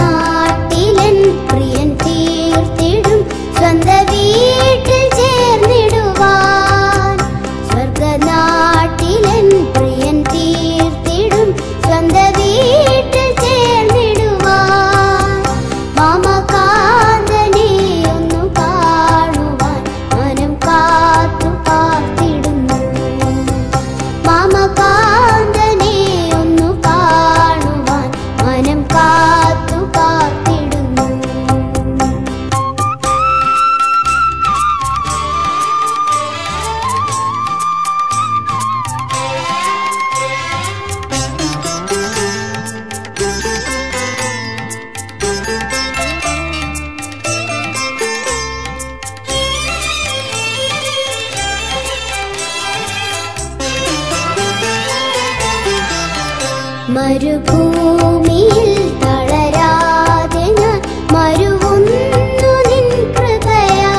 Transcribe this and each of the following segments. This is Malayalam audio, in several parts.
സ്വർഗനാട്ടിലൻ പ്രിയൻ തീർത്തിടും സ്വന്ത വീട്ടിൽ ചേർന്നിടുവാൻ സ്വർഗനാട്ടിലൻ പ്രിയൻ തീർത്തിടും സ്വന്ത വീട്ടിൽ ചേർന്നിടുവാൻ മാമകാന്തനെ ഒന്നു കാണുവാൻ മനം കാത്തു കാത്തിടുന്നു മാമകാന്തനെ ഒന്നു കാണുവാൻ മനം കാത്തു കാത്തിടുന്നു മരുഭൂമിയിൽ തളരാതെ ഞാൻ മരുവുന്നു നിൻ കൃപയാ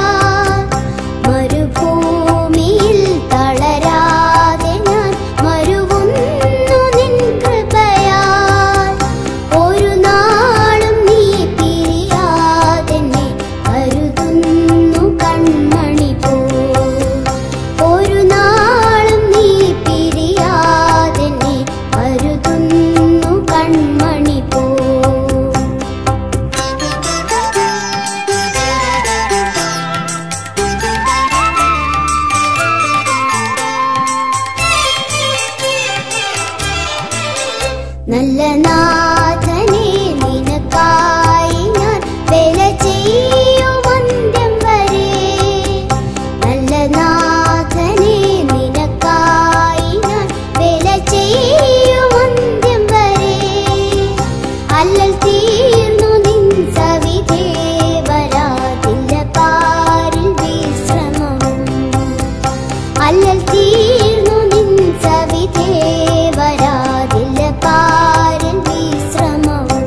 മരുഭൂമിയിൽ തളരാതെ ഞാൻ മരുവുന്നു നിൻ കൃപയാ ഒരു നാളും നീ പിരിയാതെന്നെ കരുതുന്നു കൺമണി പോ ഒരു നാളും നീ പിരിയാതെന്നെ കരുതുന്നു കൺമണി പോ നല്ല നാഥനെ നിനക്കായി ഞാൻ വില ചെയ്യുമന്ത്യം വരെ നല്ല നാഥനെ നിനക്കായി ഞാൻ വില ചെയ്യുമന്ത്യം വരെ അല്ലൽ തീർന്നു നിൻ സവിധേ വരാതില്ല പാരിൽ വിശ്രമവും അല്ലൽ തീർന്നു നിൻ സവിധേ വരാതില്ല പാരിൽ വിശ്രമവും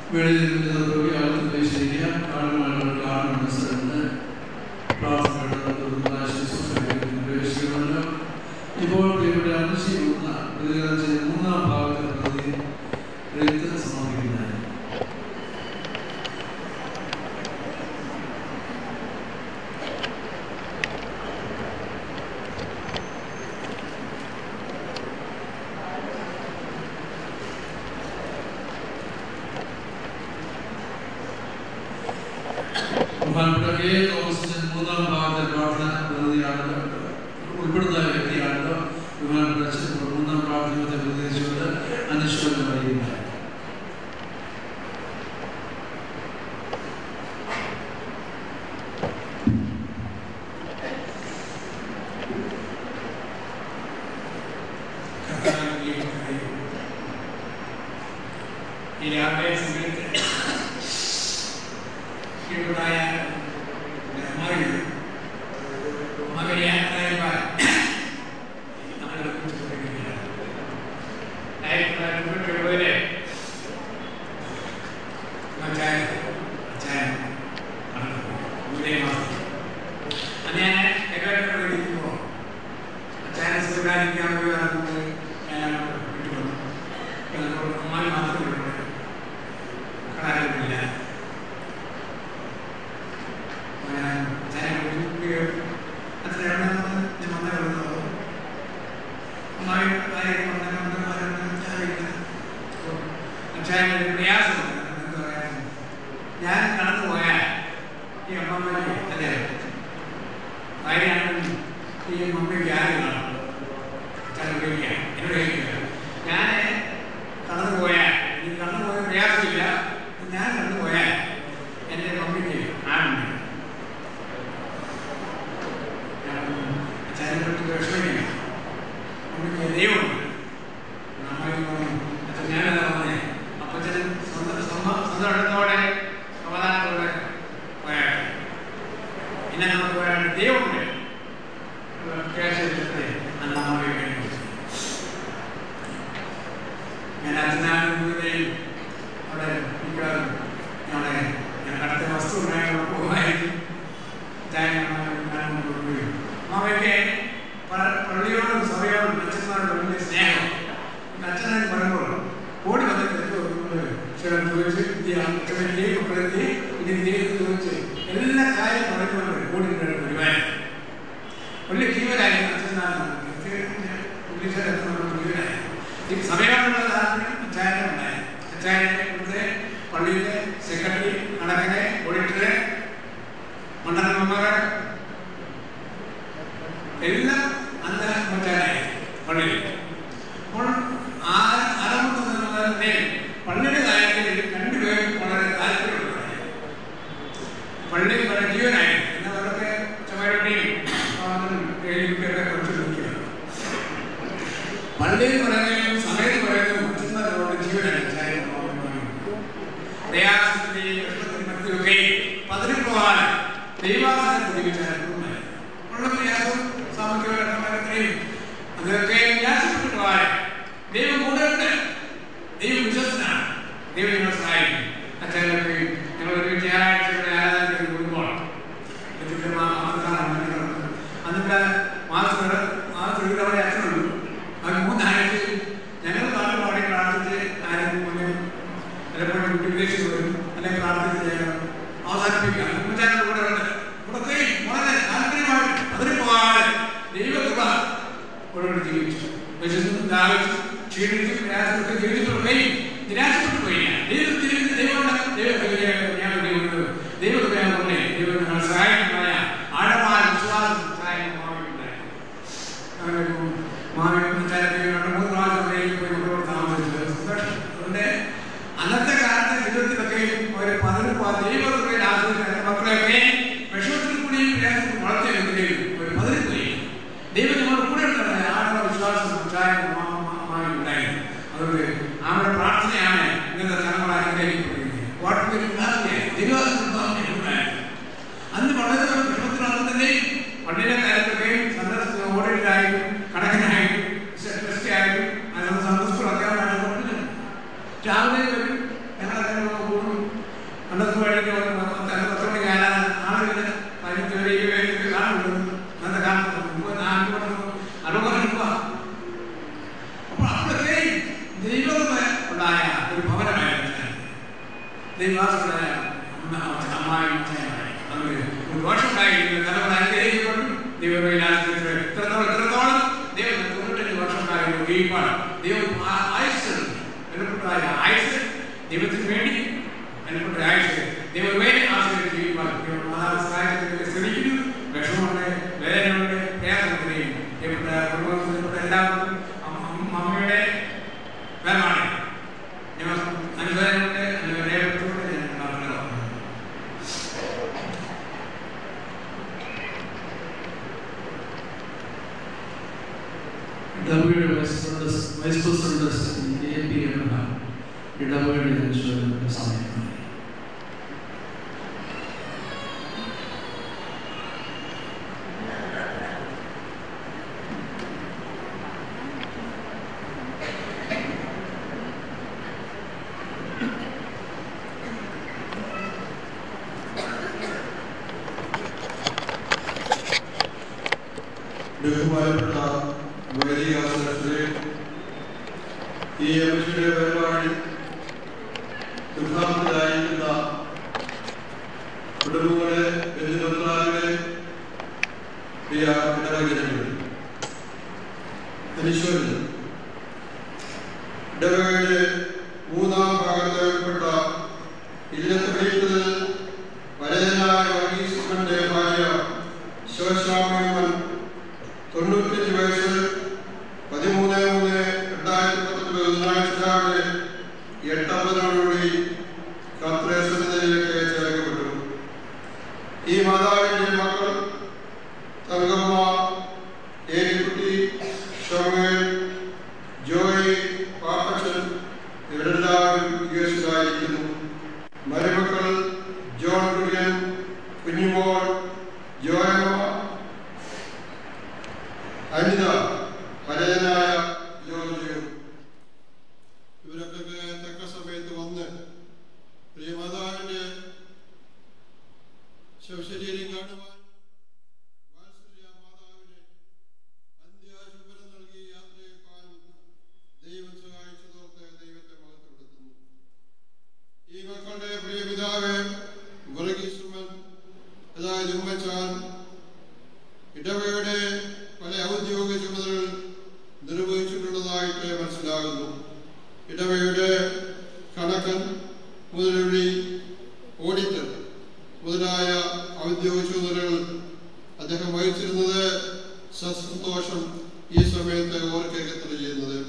വെളിയിൽ നിൽക്കുന്നവർക്ക് അകത്ത് പ്രവേശിക്കുക കാണുവാനുള്ള കാണുന്ന സ്ഥലത്ത് പ്രാർത്ഥനയുടെ ശുശ്രൂഷകളിലേക്ക് പ്രവേശിക്കുമല്ലോ ഇപ്പോൾ ഇവിടെ അമ്മശി മൂന്ന പ്രതികരണം ചെയ്ത മൂന്നാം ഭാഗത്തെ പ്രതി എഴുത്ത് സമർപ്പിക്കുന്നതായി ബഹുമാനപ്പെട്ട കെ തോമസിന്റെ മൂന്നാം ഭാഗത്തെ പ്രാർത്ഥന പ്രതിയാണ് ഉൾപ്പെടുന്ന വ്യക്തിയാണ് ബഹുമാനപ്പെട്ട അച്ഛൻ മൂന്നാം പ്രാർത്ഥനത്തെ പ്രതികരിച്ചുകൊണ്ട് അനുശോചനം അറിയിക്കുന്നത് ഈ രാവിലെ സമയത്ത് ായ മകൻ മകനിയായ നമ്മളെ കുറിച്ച് ആയിരത്തി തൊള്ളായിരത്തി എഴുപതിലെ അച്ചായൻ അച്ചായൻ ജൂലൈ മാസം അന്ന് ഞാൻ എക്കാലത്തോടെ ഇരിക്കുമ്പോൾ അച്ചായനെ സ്വീകരിക്കാൻ പോയി അതുകൊണ്ട് ഞാൻ വിട്ടുവന്നു അമ്മായി മാത്രമേ ഉള്ളൂ കടാരമില്ല ഞാൻ കടന്നു പോയാൽ ഈ അമ്മമ്മയ്ക്ക് അല്ലേ ഭാര്യയാണെങ്കിലും ഈ മമ്മിക്ക് ആരും കാണും എന്നോട് കഴിക്കുക ഞാൻ കടന്നു പോയാൽ എനിക്ക് കടന്നു പോയ പ്രയാസമില്ല ഞാൻ കടന്നു പോയാൽ എൻ്റെ മമ്മിക്ക് ആരുണ്ട് അച്ഛനെപ്പറ്റി വിഷമിക്കില്ല മമ്മിക്ക് ദൈവമുണ്ട് അമ്മയ്ക്ക് പറഞ്ഞു അച്ഛൻ ഞാനതാ പറഞ്ഞേ അപ്പച്ചൻ സ്വന്തം സ്വന്തം സ്വന്തം ഇടത്തോടെ സമാധാനത്തോടെ പോയാൽ പിന്നെ നമുക്ക് പോയാൽ ദൈവമുണ്ട് കേസെടുത്തേ അന്ന് അമ്മയെ കഴിഞ്ഞു ഞാൻ അച്ഛനാകുന്നതിനെയും അവിടെ മിക്കവാറും ഞങ്ങളുടെ ഞാൻ അടുത്ത വസ്തു ഉണ്ടായ പോകുമായിരിക്കും അവയ്ക്ക് പള്ളിയോടും സഭയോടും അച്ഛന്മാരോടും വലിയ സ്നേഹം അച്ഛനായി പറയുമ്പോൾ ഓടി വന്നിട്ട് ക്ഷണം ചോദിച്ച് അച്ഛനെത്തി മക്കളെത്തി ഇതിന്റെ ചോദിച്ച് എല്ലാ കാര്യം പറയുമ്പോൾ ഓടി പരിപാടി വലിയ ജീവനായിരുന്നു അച്ഛനാണ് ഈ സമയമുള്ള താല്പര്യം അച്ചായനെ ഉണ്ടായി അച്ചായനെ ഇവിടുത്തെ പള്ളിയിലെ സെക്രട്ടറി കണക്കിലെ ഓഡിറ്ററെ മണ്ഡലം മെമ്പറ് എല്ലാം അന്ന് മച്ചാനായി പള്ളിയിൽ അപ്പോൾ ആ ആരംഭത്തിൽ തന്നെ പള്ളിയുടെ കാര്യത്തിൽ രണ്ടുപേരും വളരെ താല്പര്യമുള്ളവരായി പള്ളി വളരെ ജീവനായി എന്നാൽ അവരൊക്കെ ചുമരുടെയും ഒക്കെ കുറച്ച് നിൽക്കുക പള്ളിയിൽ പറയുകയും സമയത്ത് പറയുകയും അച്ഛന്മാരോട് ജീവനായി ചായ പ്രയാസത്തിന്റെയും വിഷമത്തിന്റെയും മധ്യമൊക്കെ പതിനെട്ടുപോകാൻ ദൈവാസനം ജീവിച്ചായിരുന്നു ഉള്ള പ്രയാസം സാമ്പത്തിക ഘട്ടങ്ങളൊക്കെയും അതൊക്കെ വ്യാസപ്പെട്ട് പോകാൻ ദൈവം കൂടുതലുണ്ട് ദൈവം വിശ്വസനാണ് ദൈവം ഞങ്ങളെ സഹായിക്കും അച്ഛനൊക്കെ ഞങ്ങളൊരു ഞായറാഴ്ചയുടെ ആരാധനയ്ക്ക് കൂടുമ്പോൾ അതിന്റെ മാസം മാസം ഒരു തവണ അച്ഛനുള്ളൂ അത് മൂന്നാഴ്ച ഞങ്ങൾ പാട്ട് പാടി പ്രാർത്ഥിച്ച് ആരും മുന്നേ പലപ്പോഴും കുട്ടി വിദേശത്ത് വരും അല്ലെങ്കിൽ പ്രാർത്ഥിച്ച് ഞങ്ങൾ അവസാനിപ്പിക്കുക ഉമ്മച്ചാൻ്റെ കൂടെ ഉണ്ട് ഇവിടൊക്കെ വളരെ താല്പര്യമായിട്ട് അതിന് പോകാതെ ദൈവകൃപ ഒരോട് ജീവിച്ചു വിശന്നും ദാഹിച്ചു ക്ഷീണിച്ചു പ്രയാസപ്പെട്ടു ജീവിച്ചിട്ടൊക്കെ നിരാശപ്പെട്ടു പോയി ദൈവം ജീവിതത്തിൽ ദൈവമുണ്ട് ദൈവം ഞാൻ ദൈവമുണ്ട് ദൈവകൃപയാണ് പോലെ ദൈവം ഞങ്ങൾ സഹായകമായ ആഴമായ വിശ്വാസം സഹായം മാറിയിട്ടുണ്ടായി മാറി വിചാരത്തിൽ രണ്ട് മൂന്ന് പ്രാവശ്യം വെളിയിൽ പോയി നമ്മളോട് താമസിച്ചത് സന്തോഷം അതുകൊണ്ട് അന്നത്തെ കാലത്തെ ജീവിതത്തിലൊക്കെ ഒരു പതിനെട്ട് ദൈവകൃപയിൽ ആശ്രയിച്ച മക്കളെയൊക്കെ വിഷമത്തിൽ കൂടി പ്രയാസത്തിൽ വളർത്തിയെടുക്കുകയും ഒരു പതിനെട്ട് പോയി ദൈവം നമ്മുടെ കൂടെ ഉണ്ടായി ആഴമായ വിശ്വാസം ഉത്സാഹം ഉണ്ടായി അതുകൊണ്ട് അവരുടെ പ്രാർത്ഥനയാണ് ഇന്നത്തെ തലമുറ അനുഗ്രഹിക്കപ്പെടുന്നത് വാട്ട് ദൈവം അന്ന് വളരെ വിഷമത്തിനൊന്നും തന്നെ പള്ളിയിലെ കാര്യത്തൊക്കെ സന്ദർശിച്ച ഓഡിറ്റായിട്ടും കണക്കിനായിട്ടും ടെസ്റ്റായിട്ടും അതൊന്ന് സന്ദർശിച്ചു അത്യാവശ്യമായിട്ട് രാവിലെ വരും ഞങ്ങളൊക്കെ കൂടുമ്പോൾ ദൈവാസുകളായ അമ്മായി നമുക്ക് ഒരു ദോഷമുണ്ടായിരിക്കുന്ന തലമുറ അനുഗ്രഹിക്കപ്പെട്ടു ദൈവമേ എത്രത്തോളം എത്രത്തോളം ദൈവം തൊണ്ണൂറ്റഞ്ച് വർഷമുണ്ടായിരുന്നു കീഴ്പാട് ദൈവം ആ- ആയുസ് വിലപ്പെട്ടതായ ആയുസ് ദൈവത്തിന് വേണ്ടി വിലപ്പെട്ട ആയുസ് ദൈവം വേണ്ടി ആശ്രയിച്ച് കീഴ്പാട് ദൈവം മാതാവ് സഹായത്തിന് ശ്രമിക്കുന്നു വിഷമമുണ്ട് വേദനയുണ്ട് പ്രയാസമുണ്ടെയും ദൈവപ്പെട്ട കുടുംബത്തിൽപ്പെട്ട എല്ലാവർക്കും അമ്മ- അമ്മ- അമ്മയുടെ വേറമാണ് ഞങ്ങൾ അനുഭവമുണ്ട് അനുഭവത്തോടെ ഞാൻ പ്രാർത്ഥന ഇടവകയുടെ vice president vice president A P Abraham ഇടവകയുടെ ജനശ്വരന്റെ സമയമാണ് ബഹുമാനപ്പെട്ട വൈദിക സദസ്സരെ ഈ അമ്മയുടെ പരിപാടി ദുഃഖാന്തരായിരിക്കുന്ന കുടുംബങ്ങളെ ബന്ധുബന്ധുക്കളെ പ്രിയ ഇടവകജനങ്ങൾ അനുശോചനം ഇടവകയുടെ മൂന്നാം ഭാഗത്തിൽപ്പെട്ട ഇല്ലത്ത് വീട്ടിൽ വരദനായ വർഗീസുമന്റെ ഭാര്യ ശിവശാമൻ തൊണ്ണൂറ്റഞ്ച് വയസ്സ് പതിമൂന്ന് മൂന്ന് രണ്ടായിരത്തി പത്തൊൻപത് ബുധനാഴ്ച രാവിലെ എട്ടമ്പതിനോടുകൂടി കത്രേശ്വരത്തിലേക്ക് ചേർക്കപ്പെട്ടു ഈ മാതാവിന്റെ മക്കൾ തങ്കമ്മ ഏലിക്കുട്ടി ഷോമേൽ ജോയി പാപ്പച്ചൻ ഇവരെല്ലാവരും യുഎസിലായിരിക്കുന്നു മരുമക്കൾ ജോൺ കുര്യൻ കുഞ്ഞുമോൾ ജോയമ്മ അനിത പരേതനായ ജോർജിയും ഇവരൊക്കെ തക്ക സമയത്ത് വന്ന് പ്രിയമാതാവിന്റെ ശവശരീരം കാണുവാൻ വാത്സല്യ മാതാവിന് അന്ത്യാശുഭരം നൽകി യാത്രയെക്കാനും ദൈവം സഹായിച്ചതോർത്ത് ദൈവത്തെ മഹത്വപ്പെടുത്തുന്നു ഈ മക്കളുടെ പ്രിയ പിതാവ് വർഗീസുമൻ അതായത് ഉമ്മച്ചാൻ ഇടവയുടെ പല ഔദ്യോഗിക ചുമതലകൾ നിർവഹിച്ചിട്ടുള്ളതായിട്ട് മനസ്സിലാകുന്നു ഇടവയുടെ കണക്കൻ മുതലുള്ളി ഓഡിറ്റർ മുതലായ ഔദ്യോഗിക ചുമതലകൾ അദ്ദേഹം വഹിച്ചിരുന്നത് സസന്തോഷം ഈ സമയത്ത് ഓർക്കകത്തിൽ ചെയ്യുന്നത്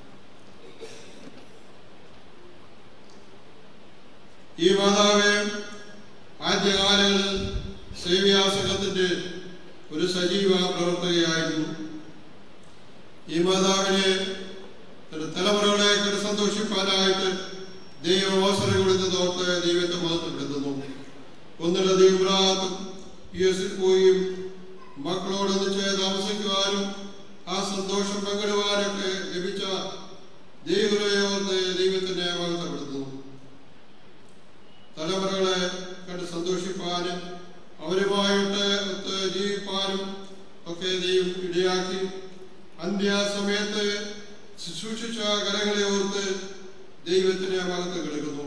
ഈ മാതാവ് ആദ്യകാലങ്ങളിൽ സേവ്യാസംഘത്തിന്റെ ഒരു സജീവ പ്രവർത്തകയായിരുന്നു ഈ മാതാവിനെ തന്റെ തലമുറകളെ കണ്ട് സന്തോഷിപ്പാനായിട്ട് ദൈവം അവസരം കൊടുത്തതോർത്ത് ദൈവത്തെ മഹത്വപ്പെടുത്തുന്നു ഒന്നിലധികം പ്രാത്തും യു എസിൽ പോയും മക്കളോടൊന്നിച്ച് താമസിക്കുവാനും ആ സന്തോഷം പങ്കിടുവാനൊക്കെ ലഭിച്ച ദൈവത്തെ ഓർത്ത് ദൈവത്തിനെ മഹത്വപ്പെടുത്തുന്നു തലമുറകളെ കണ്ട് സന്തോഷിപ്പാനും അവരുമായിട്ട് ഒത്ത് ജീവിപ്പാനും ഒക്കെ ദൈവം ഇടയാക്കി അന്ത്യാസമയത്ത് ശുശ്രൂഷിച്ച കരങ്ങളെ ഓർത്ത് ദൈവത്തിന് മഹത്വം കിടക്കുന്നു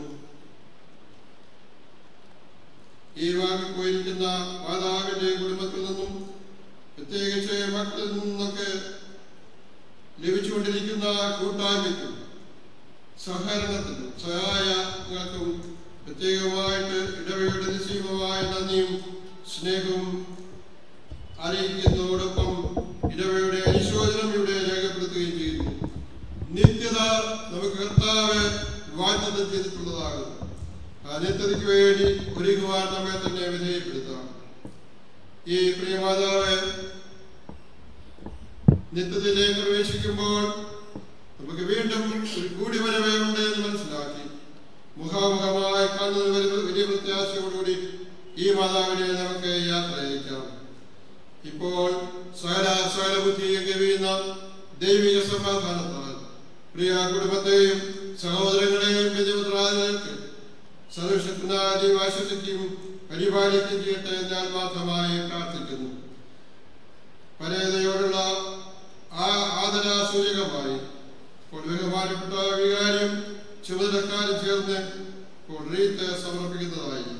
ഈ വാങ്ങിപ്പോയിരിക്കുന്ന മാതാവിന്റെ കുടുംബത്തിൽ നിന്നും പ്രത്യേകിച്ച് മക്കളിൽ നിന്നൊക്കെ ലഭിച്ചുകൊണ്ടിരിക്കുന്ന കൂട്ടായ്മയ്ക്കും സഹകരണത്തിനും സഹായങ്ങൾക്കും പ്രത്യേകമായിട്ട് ഇടവയുടെ നിശ്ചയമായ നന്ദിയും സ്നേഹവും അറിയിക്കുന്നതോടൊപ്പം ഇടവയുടെ അനുശോചനം ഇവിടെ രേഖപ്പെടുത്തുകയും ചെയ്യുന്നു നിത്യത നമുക്ക് കർത്താവ് വാഗ്ദത്തം ചെയ്തിട്ടുള്ളതാകുന്നു ആ നിത്യതയ്ക്ക് വേണ്ടി ഒരുങ്ങുവാൻ നമ്മെ തന്നെ വിധേയപ്പെടുത്താം ഈ പ്രിയമാതാവ് നിത്യത്തിലേക്ക് പ്രവേശിക്കുമ്പോൾ നമുക്ക് വീണ്ടും ഒരു കൂടിവരവേ ഉണ്ട് എന്ന് മനസ്സിലാക്കി മുഖാമുഖമായി കാണുന്ന വലിയ വലിയ പ്രത്യാശയോടുകൂടി ഈ മാതാവിനെ നമുക്ക് യാത്ര അയക്കാം ഇപ്പോൾ സകല സകല ബുദ്ധിയെ കവിയുന്ന ദൈവിക സമാധാനത്താൽ പ്രിയ കുടുംബത്തെയും സഹോദരങ്ങളെയും ബന്ധുമിത്രാദികൾക്ക് സർവശക്തനാദ്യം ആശ്വസിക്കുകയും പരിപാലിക്കുകയും ചെയ്യട്ടെ എന്ന് ഞാൻ മാത്രമായി പ്രാർത്ഥിക്കുന്നു പരേതയോടുള്ള ആ ആദര സൂചകമായി ഇപ്പോൾ ബഹുമാനപ്പെട്ട വികാരിയും ചുമതലക്കാരും ചേർന്ന് ഇപ്പോൾ റീത്ത് സമർപ്പിക്കുന്നതായിരിക്കും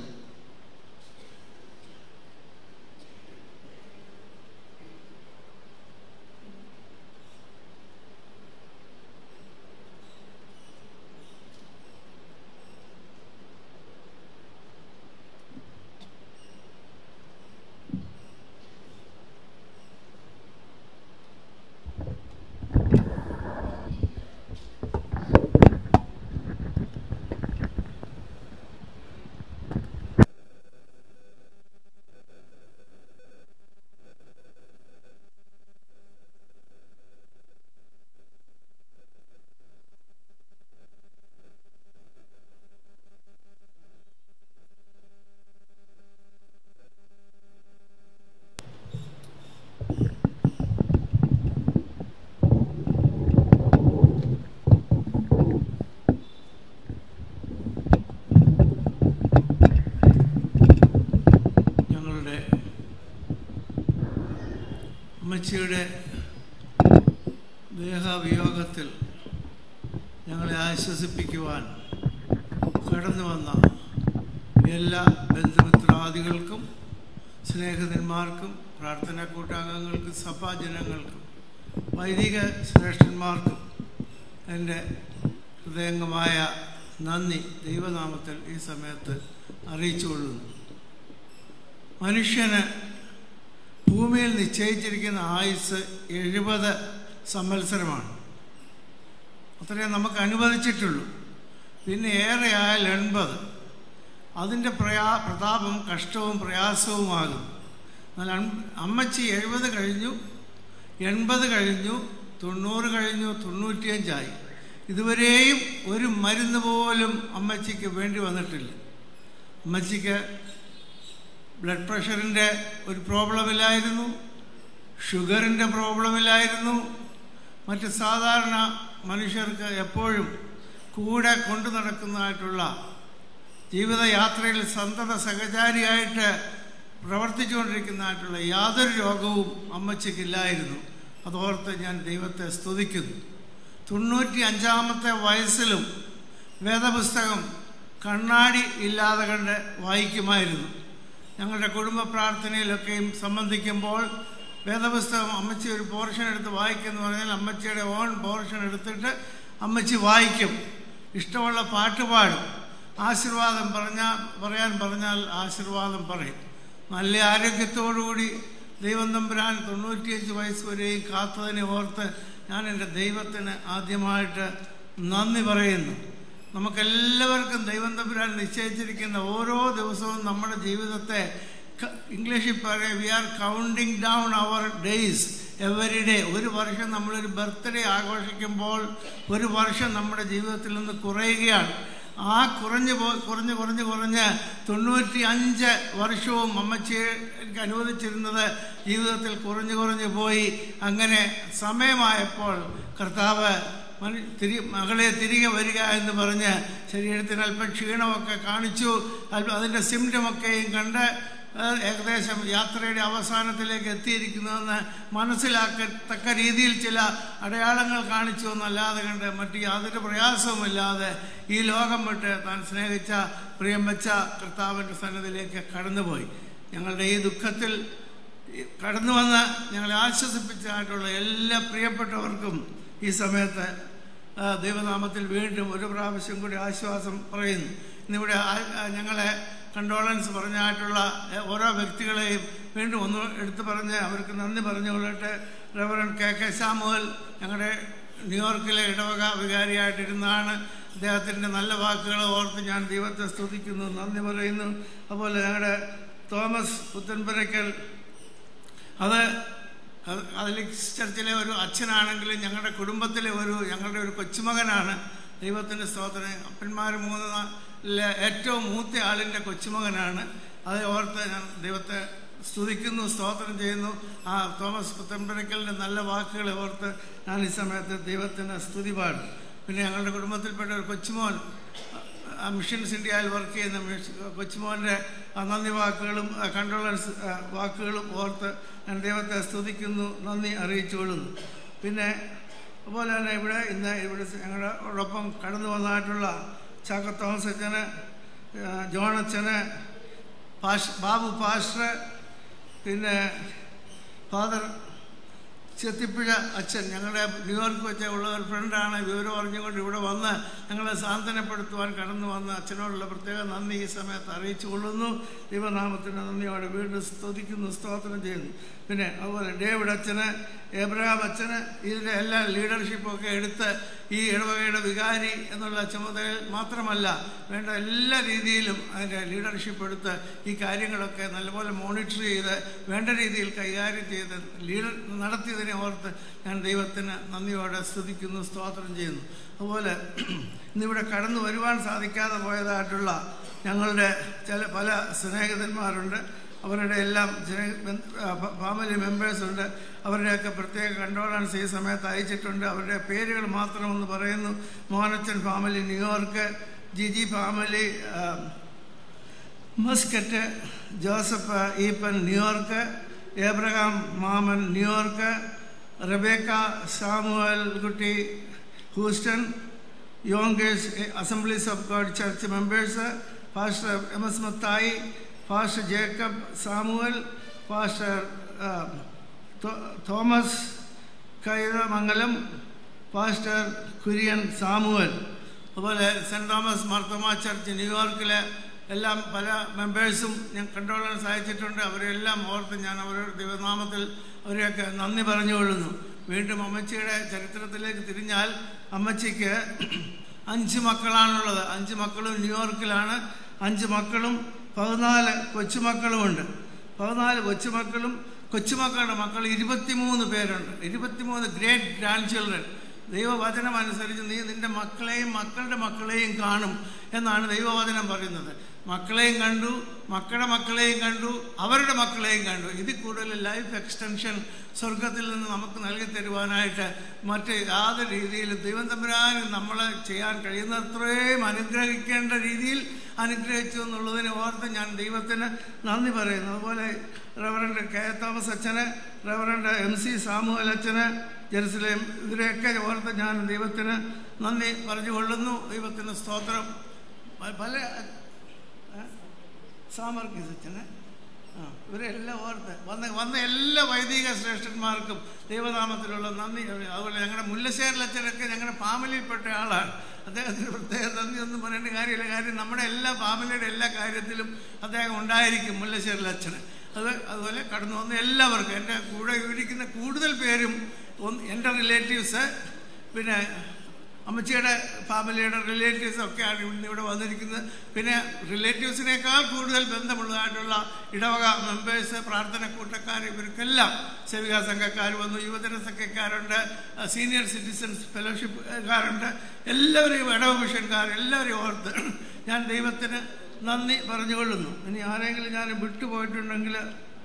ഞങ്ങളുടെ അമ്മച്ചിയുടെ ദേഹവിയോഗത്തിൽ ഞങ്ങളെ ആശ്വസിപ്പിക്കുവാൻ കടന്നു വന്ന എല്ലാ ബന്ധുമിത്രാദികൾക്കും സ്നേഹിതന്മാർക്കും പ്രാർത്ഥനാ കൂട്ടാംഗങ്ങൾക്കും സഭാജനങ്ങൾക്കും വൈദിക ശ്രേഷ്ഠന്മാർക്കും എൻ്റെ ഹൃദയംഗമായ നന്ദി ദൈവനാമത്തിൽ ഈ സമയത്ത് അറിയിച്ചുകൊള്ളുന്നു മനുഷ്യന് ഭൂമിയിൽ നിശ്ചയിച്ചിരിക്കുന്ന ആയുസ് എഴുപത് സംവത്സരമാണ് അത്രയും നമുക്ക് അനുവദിച്ചിട്ടുള്ളൂ പിന്നെ ഏറെ ആയാൽ എൺപത് അതിൻ്റെ പ്രയാ പ്രതാപം കഷ്ടവും പ്രയാസവുമാകും എന്നാൽ അൺ- അമ്മച്ചി എഴുപത് കഴിഞ്ഞു എൺപത് കഴിഞ്ഞു തൊണ്ണൂറ് കഴിഞ്ഞു തൊണ്ണൂറ്റിയഞ്ചായി ഇതുവരെയും ഒരു മരുന്ന് പോലും അമ്മച്ചിക്ക് വേണ്ടി വന്നിട്ടില്ല അമ്മച്ചിക്ക് ബ്ലഡ് പ്രഷറിൻ്റെ ഒരു പ്രോബ്ലമില്ലായിരുന്നു ഷുഗറിൻ്റെ പ്രോബ്ലമില്ലായിരുന്നു മറ്റ് സാധാരണ മനുഷ്യർക്ക് എപ്പോഴും കൂടെ കൊണ്ടു നടക്കുന്നതായിട്ടുള്ള ജീവിതയാത്രയിൽ സന്തത സഹചാരിയായിട്ട് പ്രവർത്തിച്ചുകൊണ്ടിരിക്കുന്നതായിട്ടുള്ള യാതൊരു രോഗവും അമ്മച്ചിക്കില്ലായിരുന്നു അതോർത്ത് ഞാൻ ദൈവത്തെ സ്തുതിക്കുന്നു തൊണ്ണൂറ്റി അഞ്ചാമത്തെ വയസ്സിലും വേദപുസ്തകം കണ്ണാടി ഇല്ലാതെ കണ്ട് വായിക്കുമായിരുന്നു ഞങ്ങളുടെ കുടുംബ പ്രാർത്ഥനയിലൊക്കെയും സംബന്ധിക്കുമ്പോൾ വേദപുസ്തകം അമ്മച്ചി ഒരു പോർഷൻ എടുത്ത് വായിക്കുമെന്ന് പറഞ്ഞാൽ അമ്മച്ചിയുടെ ഓൺ പോർഷൻ എടുത്തിട്ട് അമ്മച്ചി വായിക്കും ഇഷ്ടമുള്ള പാട്ട് പാടും ആശീർവാദം പറഞ്ഞാൽ പറയാൻ പറഞ്ഞാൽ ആശീർവാദം പറയും നല്ല ആരോഗ്യത്തോടുകൂടി ദൈവം തമ്പുരാൻ തൊണ്ണൂറ്റിയഞ്ച് വയസ്സ് വരെയും കാത്തതിനെ ഓർത്ത് ഞാൻ എൻ്റെ ദൈവത്തിന് ആദ്യമായിട്ട് നന്ദി പറയുന്നു നമുക്കെല്ലാവർക്കും ദൈവം തമ്പുരാൻ നിശ്ചയിച്ചിരിക്കുന്ന ഓരോ ദിവസവും നമ്മുടെ ജീവിതത്തെ ക- ഇംഗ്ലീഷിൽ പറയാം we are counting down our days every day ഒരു വർഷം നമ്മളൊരു ബർത്ത്ഡേ ആഘോഷിക്കുമ്പോൾ ഒരു വർഷം നമ്മുടെ ജീവിതത്തിൽ നിന്ന് കുറയുകയാണ് ആ കുറഞ്ഞു പോ കുറഞ്ഞ് കുറഞ്ഞ് കുറഞ്ഞ് തൊണ്ണൂറ്റി അഞ്ച് വർഷവും അമ്മച്ചി എനിക്ക് അനുവദിച്ചിരുന്നത് ജീവിതത്തിൽ കുറഞ്ഞു കുറഞ്ഞു പോയി അങ്ങനെ സമയമായപ്പോൾ കർത്താവ് മനു തിരി മകളെ തിരികെ വരിക എന്ന് പറഞ്ഞ് ശരീരത്തിന് അല്പം ക്ഷീണമൊക്കെ കാണിച്ചു അല്പം അതിൻ്റെ സിംറ്റമൊക്കെയും കണ്ട് ഏഹ്, ഏകദേശം യാത്രയുടെ അവസാനത്തിലേക്ക് എത്തിയിരിക്കുന്നുവെന്ന് മനസ്സിലാക്കത്തക്ക രീതിയിൽ ചില അടയാളങ്ങൾ കാണിച്ചു എന്നല്ലാതെ കണ്ട് മറ്റ് യാതൊരു പ്രയാസവുമില്ലാതെ ഈ ലോകം വിട്ട് താൻ സ്നേഹിച്ച പ്രിയം വെച്ച കർത്താവിൻ്റെ സന്നദ്ധിയിലേക്ക് കടന്നുപോയി ഞങ്ങളുടെ ഈ ദുഃഖത്തിൽ കടന്നു വന്ന് ഞങ്ങളെ ആശ്വസിപ്പിച്ചതായിട്ടുള്ള എല്ലാ പ്രിയപ്പെട്ടവർക്കും ഈ സമയത്ത് ആ, ദൈവനാമത്തിൽ വീണ്ടും ഒരു പ്രാവശ്യം കൂടി ആശ്വാസം പറയുന്നു ഇന്നിവിടെ ആ- ആ, ഞങ്ങളെ കണ്ടോളൻസ് പറഞ്ഞായിട്ടുള്ള എ, ഓരോ വ്യക്തികളെയും വീണ്ടും ഒന്ന് എടുത്തു പറഞ്ഞ് അവർക്ക് നന്ദി പറഞ്ഞുകൊള്ളട്ടെ റവറൻ കെ കെ സാമുവൽ ഞങ്ങളുടെ ന്യൂയോർക്കിലെ ഇടവക വികാരിയായിട്ടിരുന്നാണ് അദ്ദേഹത്തിൻ്റെ നല്ല വാക്കുകൾ ഓർത്ത് ഞാൻ ദൈവത്തെ സ്തുതിക്കുന്നു നന്ദി പറയുന്നു അതുപോലെ ഞങ്ങളുടെ തോമസ് പുത്തൻപുരയ്ക്കൽ അത് അത് കതലിക്സ് ചർച്ചിലെ ഒരു അച്ഛനാണെങ്കിലും ഞങ്ങളുടെ കുടുംബത്തിലെ ഒരു ഞങ്ങളുടെ ഒരു കൊച്ചുമകനാണ് ദൈവത്തിൻ്റെ സ്തോത്രം അപ്പന്മാർ മൂന്ന് നാ- ഏറ്റവും മൂത്ത ആളിൻ്റെ കൊച്ചുമകനാണ് അത് ഓർത്ത് ഞാൻ ദൈവത്തെ സ്തുതിക്കുന്നു സ്തോത്രം ചെയ്യുന്നു ആ തോമസ് പുത്തമ്പരക്കലിൻ്റെ നല്ല വാക്കുകളെ ഓർത്ത് ഞാൻ ഈ സമയത്ത് ദൈവത്തിന് സ്തുതി പാടും പിന്നെ ഞങ്ങളുടെ കുടുംബത്തിൽപ്പെട്ട ഒരു കൊച്ചുമോൻ ആ മിഷൻസ് ഇന്ത്യയിൽ വർക്ക് ചെയ്യുന്ന മിഷ- കൊച്ചുമോൻ്റെ ആ നന്ദി വാക്കുകളും കൺട്രോളൻസ് വാക്കുകളും ഓർത്ത് ഞാൻ ദൈവത്തെ സ്തുതിക്കുന്നു നന്ദി അറിയിച്ചുകൊള്ളുന്നു പിന്നെ അതുപോലെ തന്നെ ഇവിടെ ഇന്ന് ഇവിടെ ഞങ്ങളോടൊപ്പം കടന്നു വന്നതായിട്ടുള്ള ചാക്ക തോമസ് അച്ഛന് ആ, ജോണച്ചന് പാഷ് ബാബു പാസ്റ്റർ പിന്നെ ഫാദർ ചെത്തിപ്പുഴ അച്ഛൻ ഞങ്ങളുടെ ന്യൂയോർക്ക് വെച്ച ഉള്ള ഒരു ഫ്രണ്ടാണ് വിവരം അറിഞ്ഞുകൊണ്ട് ഇവിടെ വന്ന് ഞങ്ങളെ സാന്ത്വനപ്പെടുത്തുവാൻ കടന്നു വന്ന അച്ഛനോടുള്ള പ്രത്യേക നന്ദി ഈ സമയത്ത് അറിയിച്ചു കൊള്ളുന്നു ദൈവനാമത്തിന് നന്ദിയോടെ വീണ്ടും സ്തുതിക്കുന്നു സ്തോത്രം ചെയ്യുന്നു പിന്നെ അതുപോലെ ഡേവിഡ് അച്ഛന് എബ്രഹാം അച്ഛന് ഇതിൻ്റെ എല്ലാ ലീഡർഷിപ്പും ഒക്കെ എടുത്ത് ഈ ഇടവകയുടെ വികാരി എന്നുള്ള ചുമതലയിൽ മാത്രമല്ല വേണ്ട എല്ലാ രീതിയിലും അതിൻ്റെ ലീഡർഷിപ്പ് എടുത്ത് ഈ കാര്യങ്ങളൊക്കെ നല്ലപോലെ മോണിറ്റർ ചെയ്ത് വേണ്ട രീതിയിൽ കൈകാര്യം ചെയ്ത് ലീഡർ നടത്തിയതിനെ ഓർത്ത് ഞാൻ ദൈവത്തിന് നന്ദിയോടെ സ്തുതിക്കുന്നു സ്തോത്രം ചെയ്യുന്നു അതുപോലെ ഇന്നിവിടെ കടന്നു വരുവാൻ സാധിക്കാതെ പോയതായിട്ടുള്ള ഞങ്ങളുടെ ചില പല സ്നേഹിതന്മാരുണ്ട് അവരുടെ എല്ലാം ഫാമിലി മെമ്പേഴ്സ് ഉണ്ട് അവരുടെയൊക്കെ പ്രത്യേക കണ്ടോളൻസ് ഈ സമയത്ത് അയച്ചിട്ടുണ്ട് അവരുടെ പേരുകൾ മാത്രം ഒന്ന് പറയുന്നു മോഹനച്ചൻ ഫാമിലി ന്യൂയോർക്ക് ജിജി ഫാമിലി ആ, Muscat Joseph Eapen New York Abraham Mammen New York Rebecca Samuel Kutty Houston Yonkers Assemblies of God church members pastor M S Mathai pastor Jacob Samuel pastor ആ, തോ- തോമസ് കൈതമംഗലം പാസ്റ്റർ കുര്യൻ സാമുവൽ അതുപോലെ സെൻറ് തോമസ് മാർത്തോമ ചർച്ച് ന്യൂയോർക്കിലെ എല്ലാം പല മെമ്പേഴ്സും ഞാൻ കണ്ടോളൻസ് അയച്ചിട്ടുണ്ട് അവരെല്ലാം ഓർത്ത് ഞാൻ അവരുടെ ദൈവനാമത്തിൽ അവരെയൊക്കെ നന്ദി പറഞ്ഞുകൊള്ളുന്നു വീണ്ടും അമ്മച്ചിയുടെ ചരിത്രത്തിലേക്ക് തിരിഞ്ഞാൽ അമ്മച്ചിക്ക് അഞ്ച് മക്കളാണുള്ളത് അഞ്ച് മക്കളും ന്യൂയോർക്കിലാണ് അഞ്ച് മക്കളും പതിനാല് കൊച്ചുമക്കളുമുണ്ട് പതിനാല് കൊച്ചുമക്കളും കൊച്ചുമക്കളുടെ മക്കൾ ഇരുപത്തിമൂന്ന് പേരുണ്ട് ഇരുപത്തിമൂന്ന് ഗ്രേറ്റ് ഗ്രാൻഡ് ചിൽഡ്രൻ ദൈവവചനം അനുസരിച്ച് നീ നിന്റെ മക്കളെയും മക്കളുടെ മക്കളെയും കാണും എന്നാണ് ദൈവവചനം പറയുന്നത് മക്കളെയും കണ്ടു മക്കളുടെ മക്കളെയും കണ്ടു അവരുടെ മക്കളെയും കണ്ടു ഇതിൽ കൂടുതൽ ലൈഫ് എക്സ്റ്റൻഷൻ സ്വർഗത്തിൽ നിന്ന് നമുക്ക് നൽകി തരുവാനായിട്ട് മറ്റ് യാതൊരു രീതിയിലും ദൈവം തമ്പുരാൻ നമ്മളെ ചെയ്യാൻ കഴിയുന്നത്രയും അനുഗ്രഹിക്കേണ്ട രീതിയിൽ അനുഗ്രഹിച്ചു എന്നുള്ളതിനെ ഓർത്ത് ഞാൻ ദൈവത്തിന് നന്ദി പറയുന്നു അതുപോലെ റവറൻഡ് കെ തോമസ് അച്ഛന് റവറൻഡ് എം സി സാമുവൽ അച്ഛന് ജെറുസലേം ഇവരെയൊക്കെ ഓർത്ത് ഞാൻ ദൈവത്തിന് നന്ദി പറഞ്ഞുകൊള്ളുന്നു ദൈവത്തിന് സ്തോത്രം പ- പല സാമർഗീസ് അച്ഛന് ആ ഇവരെല്ലാം ഓർത്ത് വന്ന വന്ന എല്ലാ വൈദിക ശ്രേഷ്ഠന്മാർക്കും ദൈവനാമത്തിലുള്ള നന്ദി അതുപോലെ ഞങ്ങളുടെ മുല്ലശ്ശേരിൽ അച്ഛനൊക്കെ ഞങ്ങളുടെ ഫാമിലിയിൽപ്പെട്ട ആളാണ് അദ്ദേഹത്തിന് പ്രത്യേക നന്ദി ഒന്നും പറയേണ്ട കാര്യമില്ല കാര്യം നമ്മുടെ എല്ലാ ഫാമിലിയുടെ എല്ലാ കാര്യത്തിലും അദ്ദേഹം ഉണ്ടായിരിക്കും മുല്ലശ്ശേരിൽ അച്ഛന് അത് അതുപോലെ കടന്നു വന്ന എല്ലാവർക്കും എൻ്റെ കൂടെ ഇരിക്കുന്ന കൂടുതൽ പേരും ഒന്ന് എൻ്റെ റിലേറ്റീവ്സ് പിന്നെ അമ്മച്ചിയുടെ ഫാമിലിയുടെ റിലേറ്റീവ്സ് ഒക്കെയാണ് ഇന്ന് ഇവിടെ വന്നിരിക്കുന്നത് പിന്നെ റിലേറ്റീവ്സിനേക്കാൾ കൂടുതൽ ബന്ധമുള്ളതായിട്ടുള്ള ഇടവക മെമ്പേഴ്സ് പ്രാർത്ഥന കൂട്ടക്കാർ ഇവർക്കെല്ലാം സേവികാ സംഘക്കാർ വന്നു യുവജന സംഘക്കാരുണ്ട് സീനിയർ സിറ്റിസൺസ് ഫെലോഷിപ്പ്കാരുണ്ട് എല്ലാവരെയും ഇടവ മിഷൻകാർ എല്ലാവരെയും ഓർത്ത് ഞാൻ ദൈവത്തിന് നന്ദി പറഞ്ഞുകൊള്ളുന്നു ഇനി ആരെങ്കിലും ഞാൻ വിട്ടുപോയിട്ടുണ്ടെങ്കിൽ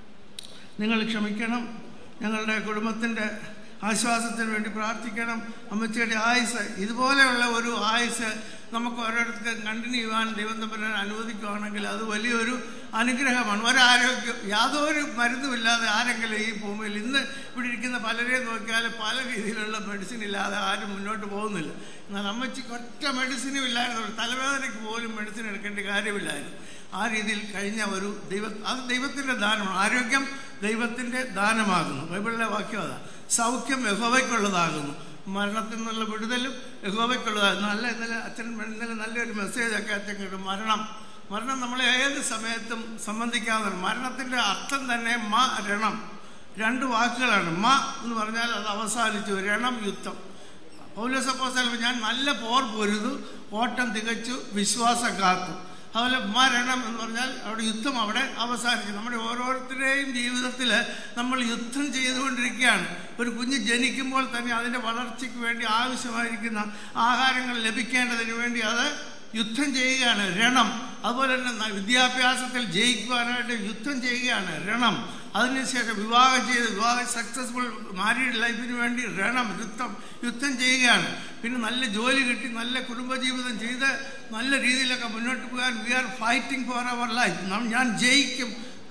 നിങ്ങൾ ക്ഷമിക്കണം ഞങ്ങളുടെ കുടുംബത്തിൻ്റെ ആശ്വാസത്തിന് വേണ്ടി പ്രാർത്ഥിക്കണം അമ്മച്ചിയുടെ ആയുസ് ഇതുപോലെയുള്ള ഒരു ആയുസ് നമുക്ക് ഓരോരുത്തർക്കും കണ്ടിന്യൂ ചെയ്യുവാൻ ദൈവം തമ്പുരാൻ അനുവദിക്കുകയാണെങ്കിൽ അത് വലിയൊരു അനുഗ്രഹമാണ് ഒരാരോഗ്യം യാതൊരു മരുന്നുമില്ലാതെ ആരെങ്കിലും ഈ ഭൂമിയിൽ ഇന്ന് ഇവിടെ ഇരിക്കുന്ന പലരെയും നോക്കിയാൽ പല രീതിയിലുള്ള മെഡിസിൻ ഇല്ലാതെ ആരും മുന്നോട്ട് പോകുന്നില്ല എന്നാൽ അമ്മച്ചിക്ക് ഒറ്റ മെഡിസിനും ഇല്ലായിരുന്നു തലവേദനയ്ക്ക് പോലും മെഡിസിൻ എടുക്കേണ്ട കാര്യമില്ലായിരുന്നു ആ രീതിയിൽ കഴിഞ്ഞ ഒരു ദൈവ അത് ദൈവത്തിൻ്റെ ദാനമാണ് ആരോഗ്യം ദൈവത്തിൻ്റെ ദാനമാകുന്നു ബൈബിളിലെ വാക്യം അതാ സൗഖ്യം യഹോവയ്ക്കുള്ളതാകുന്നു മരണത്തിൽ നിന്നുള്ള വിടുതലും യഹോവയ്ക്കുള്ളതാകുന്നു നല്ല ഇന്നലെ അച്ഛൻ ഇന്നലെ നല്ലൊരു മെസ്സേജൊക്കെ അച്ഛൻ കിട്ടും മരണം മരണം നമ്മളെ ഏത് സമയത്തും സംബന്ധിക്കാവുന്നതാണ് മരണത്തിൻ്റെ അർത്ഥം തന്നെ മരണം രണ്ട് വാക്കുകളാണ് മ എന്ന് പറഞ്ഞാൽ അത് അവസാനിച്ചു രണം യുദ്ധം പൗലോസപ്പോസാൽ ഞാൻ നല്ല പോർ പൊരുതു ഓട്ടം തികച്ചു വിശ്വാസം കാത്തു അതുപോലെ മരണം എന്ന് പറഞ്ഞാൽ അവിടെ യുദ്ധം അവിടെ അവസാനിച്ചു നമ്മുടെ ഓരോരുത്തരുടെയും ജീവിതത്തിൽ നമ്മൾ യുദ്ധം ചെയ്തുകൊണ്ടിരിക്കുകയാണ് ഒരു കുഞ്ഞ് ജനിക്കുമ്പോൾ തന്നെ അതിൻ്റെ വളർച്ചയ്ക്ക് വേണ്ടി ആവശ്യമായിരിക്കുന്ന ആഹാരങ്ങൾ ലഭിക്കേണ്ടതിന് വേണ്ടി അത് യുദ്ധം ചെയ്യുകയാണ് രണം അതുപോലെ തന്നെ ന- വിദ്യാഭ്യാസത്തിൽ ജയിക്കുവാനായിട്ട് യുദ്ധം ചെയ്യുകയാണ് രണം അതിനുശേഷം വിവാഹം ചെയ്ത് വിവാഹം സക്സസ്ഫുൾ മാരീഡ് ലൈഫിന് വേണ്ടി രണം യുദ്ധം യുദ്ധം ചെയ്യുകയാണ് പിന്നെ നല്ല ജോലി കിട്ടി നല്ല കുടുംബജീവിതം ചെയ്ത് നല്ല രീതിയിലൊക്കെ മുന്നോട്ട് പോകാൻ we are fighting for our life ഞാൻ ജയിക്കും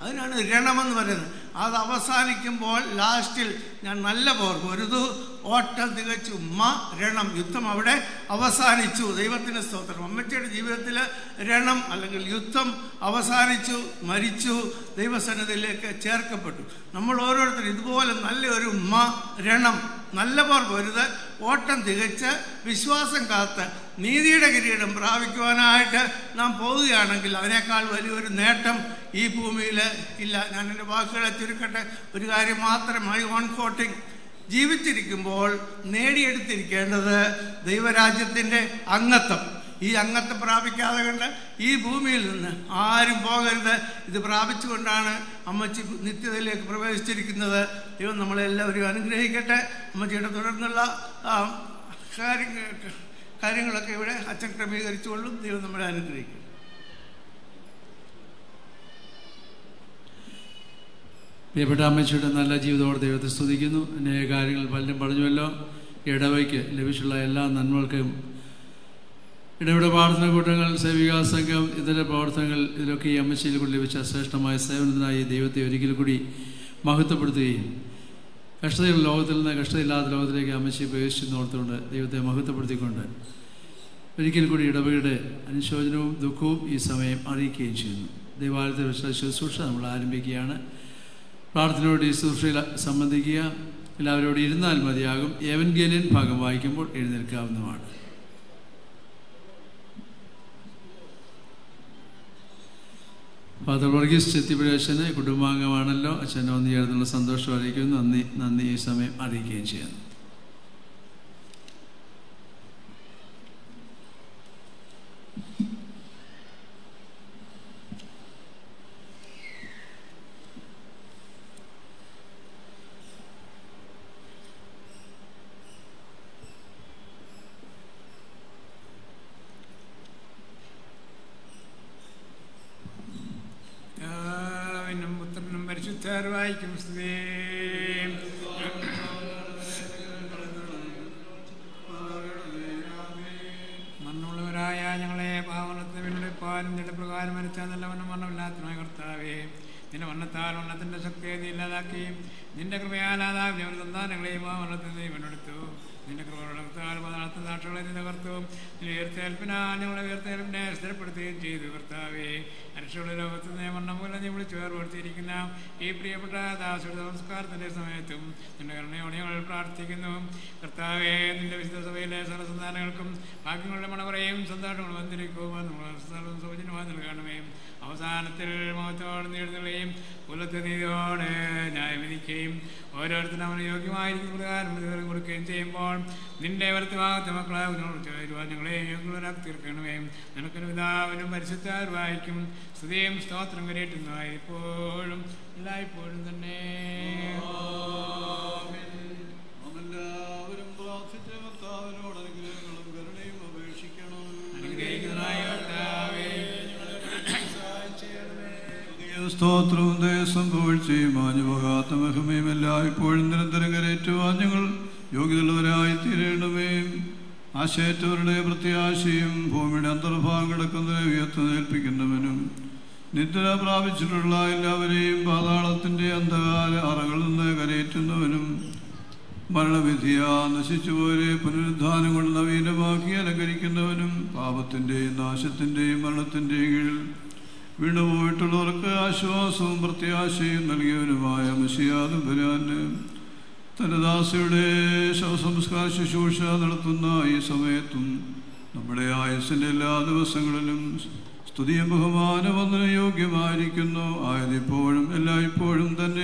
അതിനാണ് രണമെന്ന് പറയുന്നത് അത് അവസാനിക്കുമ്പോൾ ലാസ്റ്റിൽ ഞാൻ നല്ല പോർ പൊരുതു ഓട്ടം തികച്ചു മ രണം യുദ്ധം അവിടെ അവസാനിച്ചു ദൈവത്തിന് സ്തോത്രം അമ്മച്ചിയുടെ ജീവിതത്തിൽ രണം അല്ലെങ്കിൽ യുദ്ധം അവസാനിച്ചു മരിച്ചു ദൈവസന്നിധിയിലേക്ക് ചേർക്കപ്പെട്ടു നമ്മൾ ഓരോരുത്തരും ഇതുപോലെ നല്ലൊരു മ രണം നല്ല പോർ പൊരുത് ഓട്ടം തികച്ച് വിശ്വാസം കാത്ത് നീതിയുടെ കിരീടം പ്രാപിക്കുവാനായിട്ട് നാം പോവുകയാണെങ്കിൽ അതിനേക്കാൾ വലിയൊരു നേട്ടം ഈ ഭൂമിയിൽ ഇല്ല ഞാൻ എൻ്റെ വാക്കുകളെ ചുരുക്കട്ടെ ഒരു കാര്യം മാത്രമായി ഓൺ കോട്ടിങ് ജീവിച്ചിരിക്കുമ്പോൾ നേടിയെടുത്തിരിക്കേണ്ടത് ദൈവരാജ്യത്തിൻ്റെ അംഗത്വം ഈ അംഗത്വം പ്രാപിക്കാതെ കണ്ട് ഈ ഭൂമിയിൽ നിന്ന് ആരും പോകരുത് ഇത് പ്രാപിച്ചുകൊണ്ടാണ് അമ്മച്ചി നിത്യതയിലേക്ക് പ്രവേശിച്ചിരിക്കുന്നത് ദൈവം നമ്മളെല്ലാവരും അനുഗ്രഹിക്കട്ടെ അമ്മച്ചിയുടെ തുടർന്നുള്ള ആ, കാര്യങ്ങൾ കാര്യങ്ങളൊക്കെ ഇവിടെ അച്ഛൻ ക്രമീകരിച്ചുകൊള്ളും ദൈവം നമ്മളെ അനുഗ്രഹിക്കും പ്രിയപ്പെട്ട അമ്മച്ചിയുടെ നല്ല ജീവിതത്തോടെ ദൈവത്തെ സ്തുതിക്കുന്നു അനേക കാര്യങ്ങൾ പലരും പറഞ്ഞുവല്ലോ ഇടവയ്ക്ക് ലഭിച്ചുള്ള എല്ലാ നന്മകൾക്കും ഇടവിട പ്രാർത്ഥന കൂട്ടങ്ങൾ സേവികാ സംഘം ഇതര പ്രവർത്തനങ്ങൾ ഇതിലൊക്കെ ഈ അമ്മച്ചിയിൽ കൂടി ലഭിച്ച ശ്രേഷ്ഠമായ സേവനത്തിനായി ദൈവത്തെ ഒരിക്കൽ കൂടി മഹത്വപ്പെടുത്തുകയും കഷ്ടതയുള്ള ലോകത്തിൽ നിന്ന് കഷ്ടതയില്ലാത്ത ലോകത്തിലേക്ക് അമ്മച്ചി പ്രവേശിച്ചു ഓർത്തുകൊണ്ട് ദൈവത്തെ മഹത്വപ്പെടുത്തിക്കൊണ്ട് ഒരിക്കൽ കൂടി ഇടവകയുടെ അനുശോചനവും ദുഃഖവും ഈ സമയം അറിയിക്കുകയും ചെയ്യുന്നു ദൈവാലയത്തിൽ വെച്ച ശുശ്രൂഷ നമ്മൾ ആരംഭിക്കുകയാണ് പ്രാർത്ഥനയോട് ഈ ശുശ്രൂഷയിൽ സംബന്ധിക്കുക എല്ലാവരോടും ഇരുന്നാൽ മതിയാകും ഏവൻഗേലിയൻ ഭാഗം വായിക്കുമ്പോൾ എഴുന്നേൽക്കാവുന്നതാണ് ഫാദർ വർഗീസ് ചെത്തിപ്പുഴേശന് കുടുംബാംഗമാണല്ലോ അച്ഛനെ ഒന്ന് ചേർന്നുള്ള സന്തോഷം അറിയിക്കുന്നു നന്ദി നന്ദി ഈ സമയം അറിയിക്കുകയും ചെയ്യുന്നു പിതാവിനും പുത്രനും പരിശുദ്ധാർവായിക്കും സ്തുതി മണ്ണുള്ളവരായ ഞങ്ങളെ പാവനത്തിന് വീണ്ടെടുപ്പാനും നിന്റെ പ്രകാരം മരിച്ച നല്ലവനും മരണമില്ലാത്തതുമായ കർത്താവേ നിന്റെ മരണത്താൽ മരണത്തിന്റെ ശക്തിയെ നീ ഇല്ലാതാക്കി നിന്റെ കൃപയാലാതാക്കി ഞങ്ങളുടെ സന്താനങ്ങളെയും ആ മരണത്തിൽ നീ വീണ്ടെടുത്തു നിന്റെ കൃപകളത്താൽ പതാളത്തെ നാട്ടുകളെ നീ തകർത്തു നിന്റെ ഉയർത്തേൽപ്പിനാൽ ഞങ്ങളെ ഉയർത്തേൽപ്പിനെ സ്ഥിരപ്പെടുത്തുകയും ചെയ്തു കർത്താവേ അരക്ഷയുടെ ലോകത്ത് നിന്ന് മണ്ണം പോലെ നീ വിളിച്ചു വേർപെടുത്തിയിരിക്കുന്ന ഈ പ്രിയപ്പെട്ട ദാസയുടെ സംസ്കാരത്തിന്റെ സമയത്തും നിന്റെ കരുണയോടെ ഞങ്ങൾ പ്രാർത്ഥിക്കുന്നു കർത്താവേ നിന്റെ വിശുദ്ധ സഭയിലെ സർവ്വസന്താനങ്ങൾക്കും ഭാഗ്യങ്ങളുടെ മണവറയും സന്താനങ്ങളും വന്നിരിക്കുവാൻ നമ്മൾ സൗജന്യമായി നൽകണമേ അവസാനത്തിൽ മുഖത്തോട് നേടുകയും പുലത്തെ നീതിയോടെ ന്യായവിധിക്കുകയും ഓരോരുത്തരും അവന് യോഗ്യമായിരിക്കുന്ന പ്രകാരം പ്രതിഫലം കൊടുക്കുകയും ചെയ്യുമ്പോൾ നിന്റെ വലത്തുഭാഗത്തെ മക്കളെ ചേരുവാൻ ഞങ്ങളെ യോഗ്യരാക്കി തീർക്കണമേ നിനക്കൊരു പിതാവിനും പരിശുദ്ധാരുവായിരിക്കും സ്തുതിയും സ്തോത്രം കരയിട്ടുന്നതായി ഇപ്പോഴും എല്ലായ്പ്പോഴും തന്നെ എല്ലാവരും പ്രാർത്ഥിച്ച കർത്താവിനോട് അനുഗ്രഹങ്ങളും കരുണയും അപേക്ഷിക്കണം അനുഗ്രഹിക്കുന്നതായ കർത്താവേ, പുതിയ സ്തോത്രവും ദേശം പുകഴ്ചയും മാഞ്ഞുപോകാത്ത മഹിമയും എല്ലായ്പ്പോഴും നിരന്തരം കരയേറ്റുവാൻ ഞങ്ങൾ യോഗ്യതയുള്ളവരായി തീരേണ്ടമേ ആശയറ്റവരുടെ പ്രത്യാശയും ഭൂമിയുടെ അന്തർഭാഗം കിടക്കുന്നതിനെ ഉയർത്തുന്നേൽപ്പിക്കുന്നവനും നിദ്ര പ്രാപിച്ചിട്ടുള്ള എല്ലാവരെയും പാതാളത്തിന്റെ അന്ധകാര അറകളിൽ നിന്ന് കരയേറ്റുന്നവനും മരണവിധിയാ നശിച്ചുപോരെ പുനരുദ്ധാനം കൊണ്ട് നവീനമാക്കി അലങ്കരിക്കുന്നവനും പാപത്തിൻ്റെയും നാശത്തിൻ്റെയും മരണത്തിൻ്റെയും കീഴിൽ വീണുപോയിട്ടുള്ളവർക്ക് ആശ്വാസവും പ്രത്യാശയും നൽകിയവനുമായ മഷിയാദും വരാന് തന്റെ ദാസയുടെ ശവസംസ്കാര ശുശ്രൂഷ നടത്തുന്ന ഈ സമയത്തും നമ്മുടെ ആയുസ്സിൻ്റെ എല്ലാ ദിവസങ്ങളിലും സ്തുതിയും ബഹുമാനം ഒന്നിന് യോഗ്യമായിരിക്കുന്നു ആയതിപ്പോഴും എല്ലായ്പ്പോഴും തന്നെ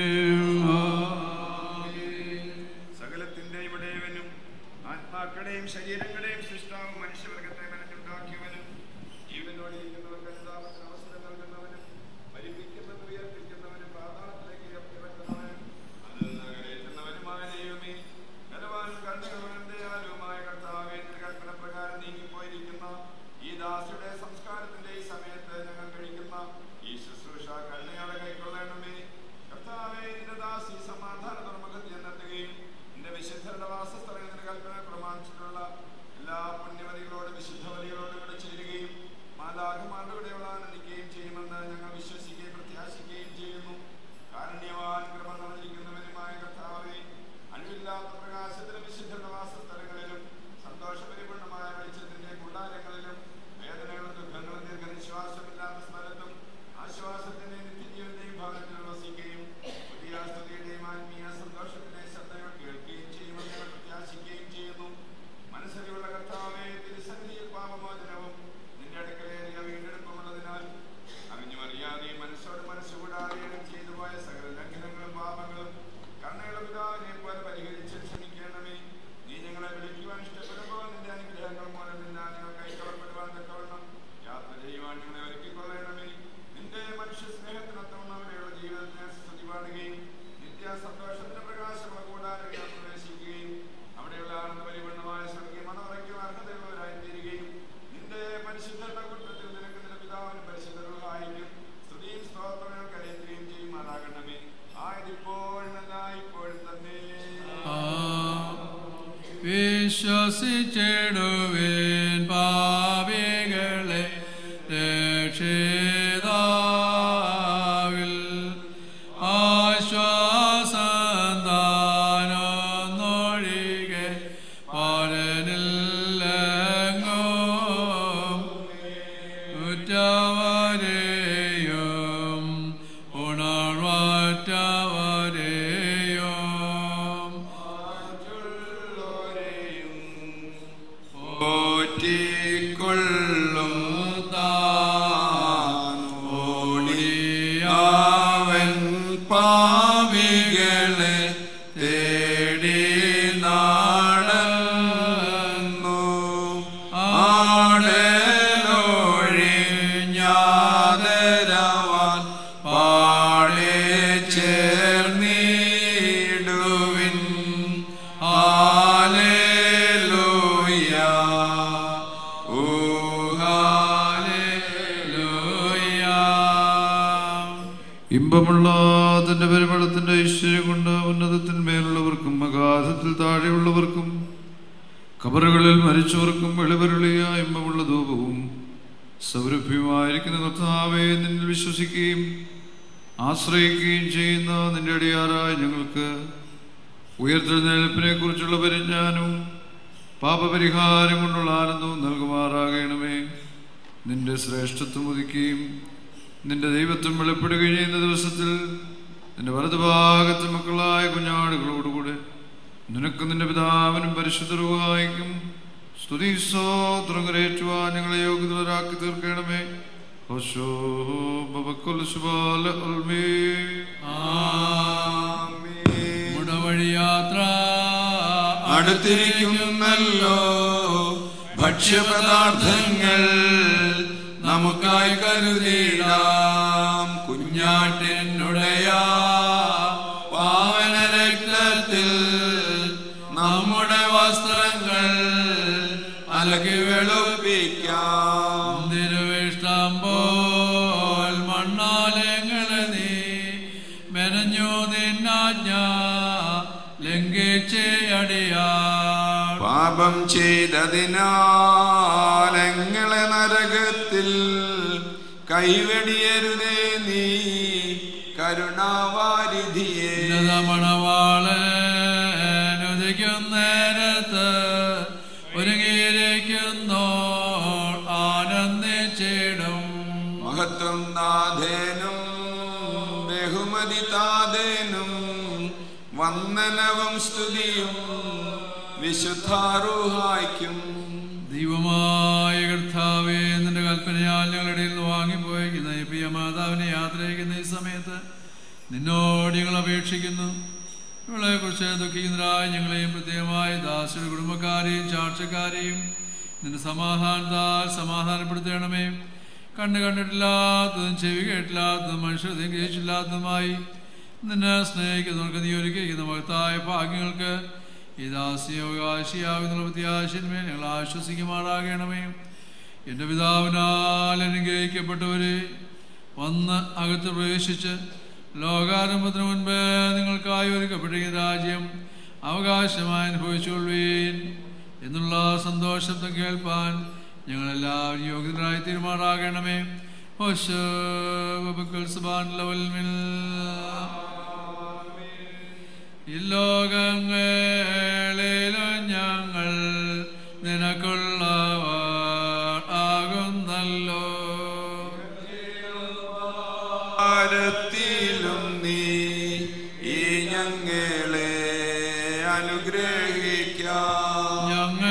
ആമേൻ. സകലത്തിന്റെയും ഇടയവനും ആത്മാക്കളെയും ശരീരങ്ങളെയും സൃഷ്ടാവും മനുഷ്യവർഗത്തെ മനഞ്ഞുണ്ടാക്കിയവനും ജീവനോടെ ഇരിക്കുന്നവർക്ക് അനുതാപത്തിന് അവസരം നൽകുന്നവനും മരിപ്പിക്കുന്നത് ഉയർപ്പിക്കുന്നവനും പാതാളത്തിലേക്ക് ഇറക്കുന്നവനും അതിൽ നിന്ന് കരയേറ്റുന്നവനുമായ ദൈവമേ ബലവാനും കണ്ടുകവനും ദയാലുവുമായ കർത്താവേ നിന്റെ കൽപ്പന പ്രകാരം നീങ്ങിപ്പോയിരിക്കുന്ന ഈ ദാസിയുടെ സംസ്കാരത്തിന്റെ ഈ സമയത്ത് ഞങ്ങൾ കഴിക്കുന്ന ഈ ശുശ്രൂഷ കരുണയോടെ കൈക്കൊള്ളണമേ കർത്താവേ നിന്റെ ദാസി സമാധാന തുറമുഖത്ത് ചെന്നെത്തുകയും നിന്റെ വിശുദ്ധരുടെ വാസസ്ഥലങ്ങളിൽ നിന്റെ കൽപ്പന പ്രമാണിച്ചിട്ടുള്ള എല്ലാ പുണ്യവതികളോടും വിശുദ്ധവതികളോടും കൂടെ ചേരുകയും മാതാകുമാരുടെ കൂടെ ആനന്ദിക്കുകയും ചെയ്യുമെന്ന് ഞങ്ങൾ വിശ്വസിക്കുകയും പ്രത്യാശിക്കുകയും പ്രത്യാശിക്കുകയും ചെയ്യുന്നു കാരുണ്യവാൻ കൃപ നിറഞ്ഞിരിക്കുന്നവനുമായ കർത്താവേ അഴിവില്ലാത്ത പ്രകാശത്തിലും വിശുദ്ധ വാസസ്ഥലങ്ങളിലും സന്തോഷപരിപൂർണമായ വെളിച്ചത്തിന്റെ കൂടാരങ്ങളിലും വേദനകളും ദുഃഖങ്ങളും ദീർഘനിശ്വാസമില്ലാത്ത സ്ഥലത്തും ആശ്വാസത്തിന്റെ നിത്യജീവന്റെയും ഭവനത്തിൽ വസിക്കുകയും പുതിയ സ്തുതിയുടെയും ആത്മീയ സന്തോഷത്തിന്റെ ശബ്ദങ്ങൾ കേൾക്കുകയും ചെയ്യുമെന്ന് ഞങ്ങൾ പ്രത്യാശിക്കുകയും ചെയ്യുന്നു മനസ്സരിയുള്ള കർത്താവേ തിരുസന്നിധിയിൽ പാപമോചനവും നിന്റെ അടുക്കലേറിയ വീണ്ടെടുപ്പുമുള്ളതിനാൽ അവിഞ്ഞും അറിയാതെയും മനസ്സോട് മനസ്സുകൂടാതെയും ചെയ്തു പോയ സകല ലംഘനങ്ങളും പാപങ്ങളും കണ്ണുകളും പിതാവിനെ പോലെ പരിഹരിച്ച് ക്ഷമിക്കണമേ നീ ഞങ്ങളെ വിളിക്കുവാൻ ഇഷ്ടപ്പെടുമ്പോൾ നിന്റെ അനുഗ്രഹങ്ങൾ മൂലം നിന്നാൽ ഞങ്ങൾ കൈക്കവപ്പെടുവാൻ തക്കവണ്ണം യാത്ര ചെയ്യുവാൻ ഞങ്ങളെ ഒരുക്കിക്കൊള്ളണമേ നിന്റെ മനുഷ്യ സ്നേഹത്തിനൊത്തവണ്ണം അവിടെയുള്ള ജീവിതത്തിനെ സ്തുതി പാടുകയും നിത്യ സന്തോഷത്തിന്റെ പ്രകാശമുള്ള കൂടാരങ്ങൾ പ്രവേശിക്കുകയും അവിടെയുള്ള ആനന്ദ പരിപൂർണമായ സ്വർഗീയ മനോറയ്ക്കും അർഹതയുള്ളവരായി തീരുകയും നിന്റെ പരിശുദ്ധരുടെ കൂട്ടത്തിൽ നിനക്ക് നിന്റെ പിതാവിനും പരിശുദ്ധരുള്ളതായിരിക്കും സ്തുതിയും സ്തോത്രങ്ങൾ കരയുകയും ചെയ്യുമാറാകണമേ ആയതിപ്പോഴല്ല ഇപ്പോഴും തന്നെ വിശ്വസിച്ചിടുവേൻ പാപികളെ രക്ഷിതാവിൽ ആശ്വാസം താനൊന്നൊഴികെ പരനില്ലെങ്ങും ഉറ്റവരെയും ഉണർവറ്റവരെയും പോറ്റിക്കൊള്ളും താൻ ഓടിയാവൻ പാവികളെ തേടി നാടന്നു ആടലൊഴിഞ്ഞാതരവാൻ പാടെ ചേർന്നിടുവിൻ ഹാലേലൂയ ഓ ഇമ്പമുള്ള തന്റെ പരിമളത്തിന്റെ ഐശ്വര്യം കൊണ്ട് ഉന്നതത്തിന്മേലുള്ളവർക്കും അഗാധത്തിൽ താഴെയുള്ളവർക്കും കബറുകളിൽ മരിച്ചവർക്കും വെളിവരുളിയ ഇമ്പമുള്ള ധൂപവും സൗരഭ്യമായിരിക്കുന്ന കർത്താവെ നിന്നിൽ വിശ്വസിക്കുകയും ആശ്രയിക്കുകയും ചെയ്യുന്ന നിന്റെ അടിയാറായ ഞങ്ങൾക്ക് ഉയർത്തെഴുന്നേൽപ്പിനെ കുറിച്ചുള്ള പരിജ്ഞാനവും പാപപരിഹാരം കൊണ്ടുള്ള ആനന്ദവും നൽകുമാറാകണമേ നിന്റെ ശ്രേഷ്ഠത്വം ഉദിക്കുകയും നിന്റെ ദൈവത്വം വെളിപ്പെടുകയും ചെയ്യുന്ന ദിവസത്തിൽ നിന്റെ വലതുഭാഗത്ത് മക്കളായ കുഞ്ഞാടുകളോടുകൂടെ നിനക്ക് നിന്റെ പിതാവിനും പരിശുദ്ധ രൂഹായിക്കും സ്തുതി സ്തോത്രം കരേറ്റുവാൻ ഞങ്ങളെ യോഗ്യതരാക്കി തീർക്കണമേ ഹോശോ ബബക്കുൽ ശുബാല അൽമേ മുടവഴിയാത്ര അടുത്തിരിക്കുന്നല്ലോ ഭക്ഷ്യപദാർത്ഥങ്ങൾ നമുക്കായി കരുതിയിടാം കുഞ്ഞാട്ടിനുടയ പാവന രക്തത്തിൽ നമ്മുടെ വസ്ത്രങ്ങൾ അലകി വെളുപ്പിക്കാം തിരുവിഷ്ടം പോൽ മണ്ണാലയങ്ങളെ നീ മെനഞ്ഞു നിന്നാജ്ഞ ലംഘിച്ച് അടിയാർ പാപം ചെയ്തതിനാൽ എങ്ങളെ നരകത്തിൽ കൈവെടിയരുതേ നീ കരുണാവാരിധിയേ മണവാളനുദിക്കും നേരത്ത് ഒരുങ്ങിയിരിക്കുന്നു ആനന്ദിച്ചിടും മഹത്വം നാഥേനും ബഹുമതി താതേനും വന്ദനവും സ്തുതിയും വിശുദ്ധാറുഹായ്ക്കും ദൈവമായ കർത്താവേ നിന്റെ കൽപ്പനയാൽ ഞങ്ങളുടെ നിന്ന് വാങ്ങിപ്പോയിരിക്കുന്ന ഈ പ്രിയ മാതാവിനെ യാത്രയ്ക്കുന്ന ഈ സമയത്ത് നിന്നോട് ഞങ്ങൾ അപേക്ഷിക്കുന്നു ഇവളെ കുറിച്ച് ദുഃഖിക്കുന്നതായ ഞങ്ങളെയും പ്രത്യേകമായി ദാസയുടെ കുടുംബക്കാരെയും ചാർച്ചക്കാരെയും നിന്റെ സമാധാനത്താൽ സമാധാനപ്പെടുത്തണമേ കണ്ണ് കണ്ടിട്ടില്ലാത്തതും ചെവി കേട്ടില്ലാത്തതും മനുഷ്യരെയും ഗ്രഹിച്ചില്ലാത്തതുമായി നിന്നെ സ്നേഹിക്കുന്നവർക്ക് നീ ഒരുക്കിയിരിക്കുന്ന മഹത്തായ ഭാഗ്യങ്ങൾക്ക് ഈ ദാസ്യവകാശിയാകുന്ന പ്രത്യാശന്മേൽ ഞങ്ങൾ ആശ്വസിക്കുമാറാകണമേ എൻ്റെ പിതാവിനാൽ അനുഗ്രഹിക്കപ്പെട്ടവരെ വന്ന് അകത്ത് പ്രവേശിച്ച് ലോകാരംഭത്തിന് മുൻപ് നിങ്ങൾക്കായി ഒരുക്കപ്പെട്ടിരിക്കുന്ന രാജ്യം അവകാശമായി അനുഭവിച്ചുകൊള്ളുവീൻ എന്നുള്ള സന്തോഷത്തെ കേൾപ്പാൻ ഞങ്ങളെല്ലാവരും യോഗ്യതരായി തീരുമാറാകണമേ وبكل سبحان الله والمل ഇല്ലോകങ്ങളിലും ഞങ്ങൾ നിനക്കുള്ളവർ ആകുന്നല്ലോ ഭാരത്തിലും നീ ഈ ഞങ്ങളെ അനുഗ്രഹിക്കാം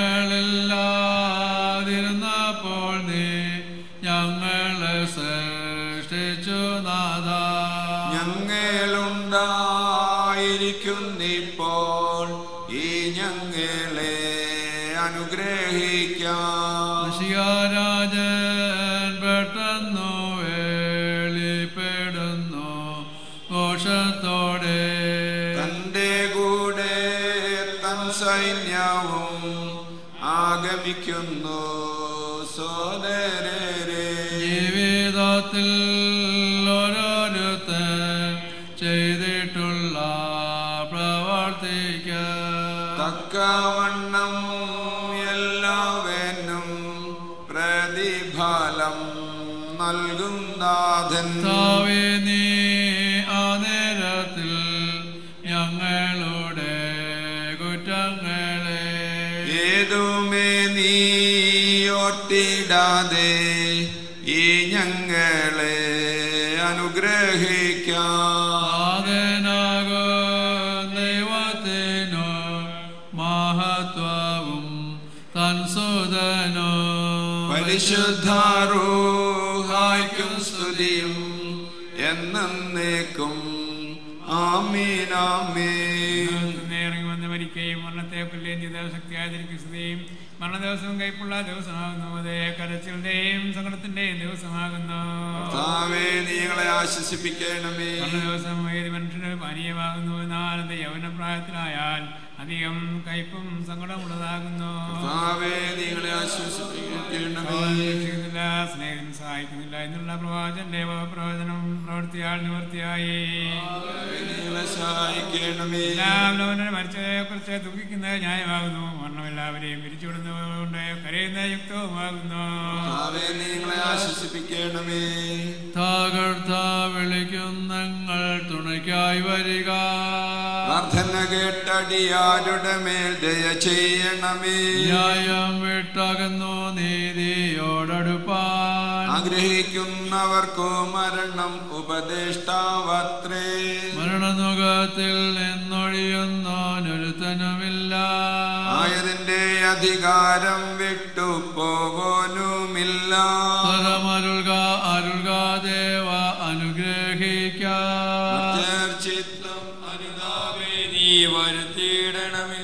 ഞങ്ങളില്ലാതിരുന്നപ്പോൾ നീ ഞങ്ങളെ സൃഷ്ടിച്ചു നാഥ ഞങ്ങളുണ്ടായിരിക്കുന്നിപ്പോൾ ഈ ഞങ്ങളെ അനുഗ്രഹിക്കാം ശിയാരാജൻ പെട്ടെന്നു വേളിപ്പെടുന്നു ഘോഷത്തോടെ തന്റെ കൂടെ തൻ സൈന്യവും ആഗമിക്കുന്നു സോദരരെ ജീവിതത്തിൽ ഓരോരുത്തൻ ചെയ്തിട്ടുള്ള പ്രവർത്തിക്ക തക്കവണ്ണം എല്ലാവനും പ്രതിഫലം നൽകും നാഥൻ താവേ നീ ആ നേരത്തിൽ ഞങ്ങളുടെ കുറ്റങ്ങളെ ഏതുമേ നീ ഓർത്തിടാതെ ഈ ഞങ്ങളെ അനുഗ്രഹിക്കാം ആദനാകോ ദൈവത്തിനു മഹത്വവും തൻ സുതനോ പരിശുദ്ധാരൂഹായ്ക്കും സ്തുതിയും എന്നേക്കും ആമീനാമീൻ ഇറങ്ങി വന്ന് മരിക്കുകയും മരണത്തെ കൊല്ലുകയും ചെയ്ത ശക്തിയായിരിക്കും സ്തുതിയും മരണ ദിവസവും കൈപ്പുള്ള ദിവസമാകുന്നു അതേ കരച്ചിലിന്റെയും സങ്കടത്തിന്റെയും ദിവസമാകുന്നു കർത്താവേ നീങ്ങളെ ആശ്വസിപ്പിക്കണമേ മരണ ദിവസം ഏത് മനുഷ്യന് പാനീയമാകുന്നു എന്നാൽ അത് യൗവനപ്രായത്തിലായാൽ അധികം കയ്പും സങ്കടമുള്ളതാകുന്നു കർത്താവേ നീങ്ങളെ ആശ്വസിപ്പിക്കണമേ രക്ഷിക്കുന്നില്ല സ്നേഹം സഹായിക്കുന്നില്ല എന്നുള്ള പ്രവാചന്റെ പ്രവചനം പ്രവൃത്തിയാൽ നിവൃത്തിയായി നീങ്ങളെ സഹായിക്കണമേ എല്ലാവരും മരിച്ചതിനെ കുറിച്ച് ദുഃഖിക്കുന്നത് ന്യായമാകുന്നു മരണം എല്ലാവരെയും പിരിച്ചുവിടുന്നതുകൊണ്ട് കരയുന്ന യുക്തവുമാകുന്നു കർത്താവേ നീങ്ങളെ ആശ്വസിപ്പിക്കണമേ തകർത്ത വിളിക്കുന്നങ്ങൾ തുണയ്ക്കായി വരിക പ്രാർത്ഥന കേട്ടടിയാരുടെ മേൽ ദയ ചെയ്യണമേ ന്യായം വിട്ടകന്നു നീതിയോടടുപ്പാൻ ആഗ്രഹിക്കുന്നവർക്കു മരണം ഉപദേഷ്ടാവത്രേ മരണനുഖത്തിൽ നിന്നൊഴിയുന്നൊരുത്തനുമില്ല ആയതിന്റെ അധികാരം വിട്ടു പോവാനുമില്ല സ്വരമരുൾക അരുൾക ദേവ അനുഗ്രഹിക്ക ചിത്തം അനുതാപേ നീ വരുത്തിയിടണമേ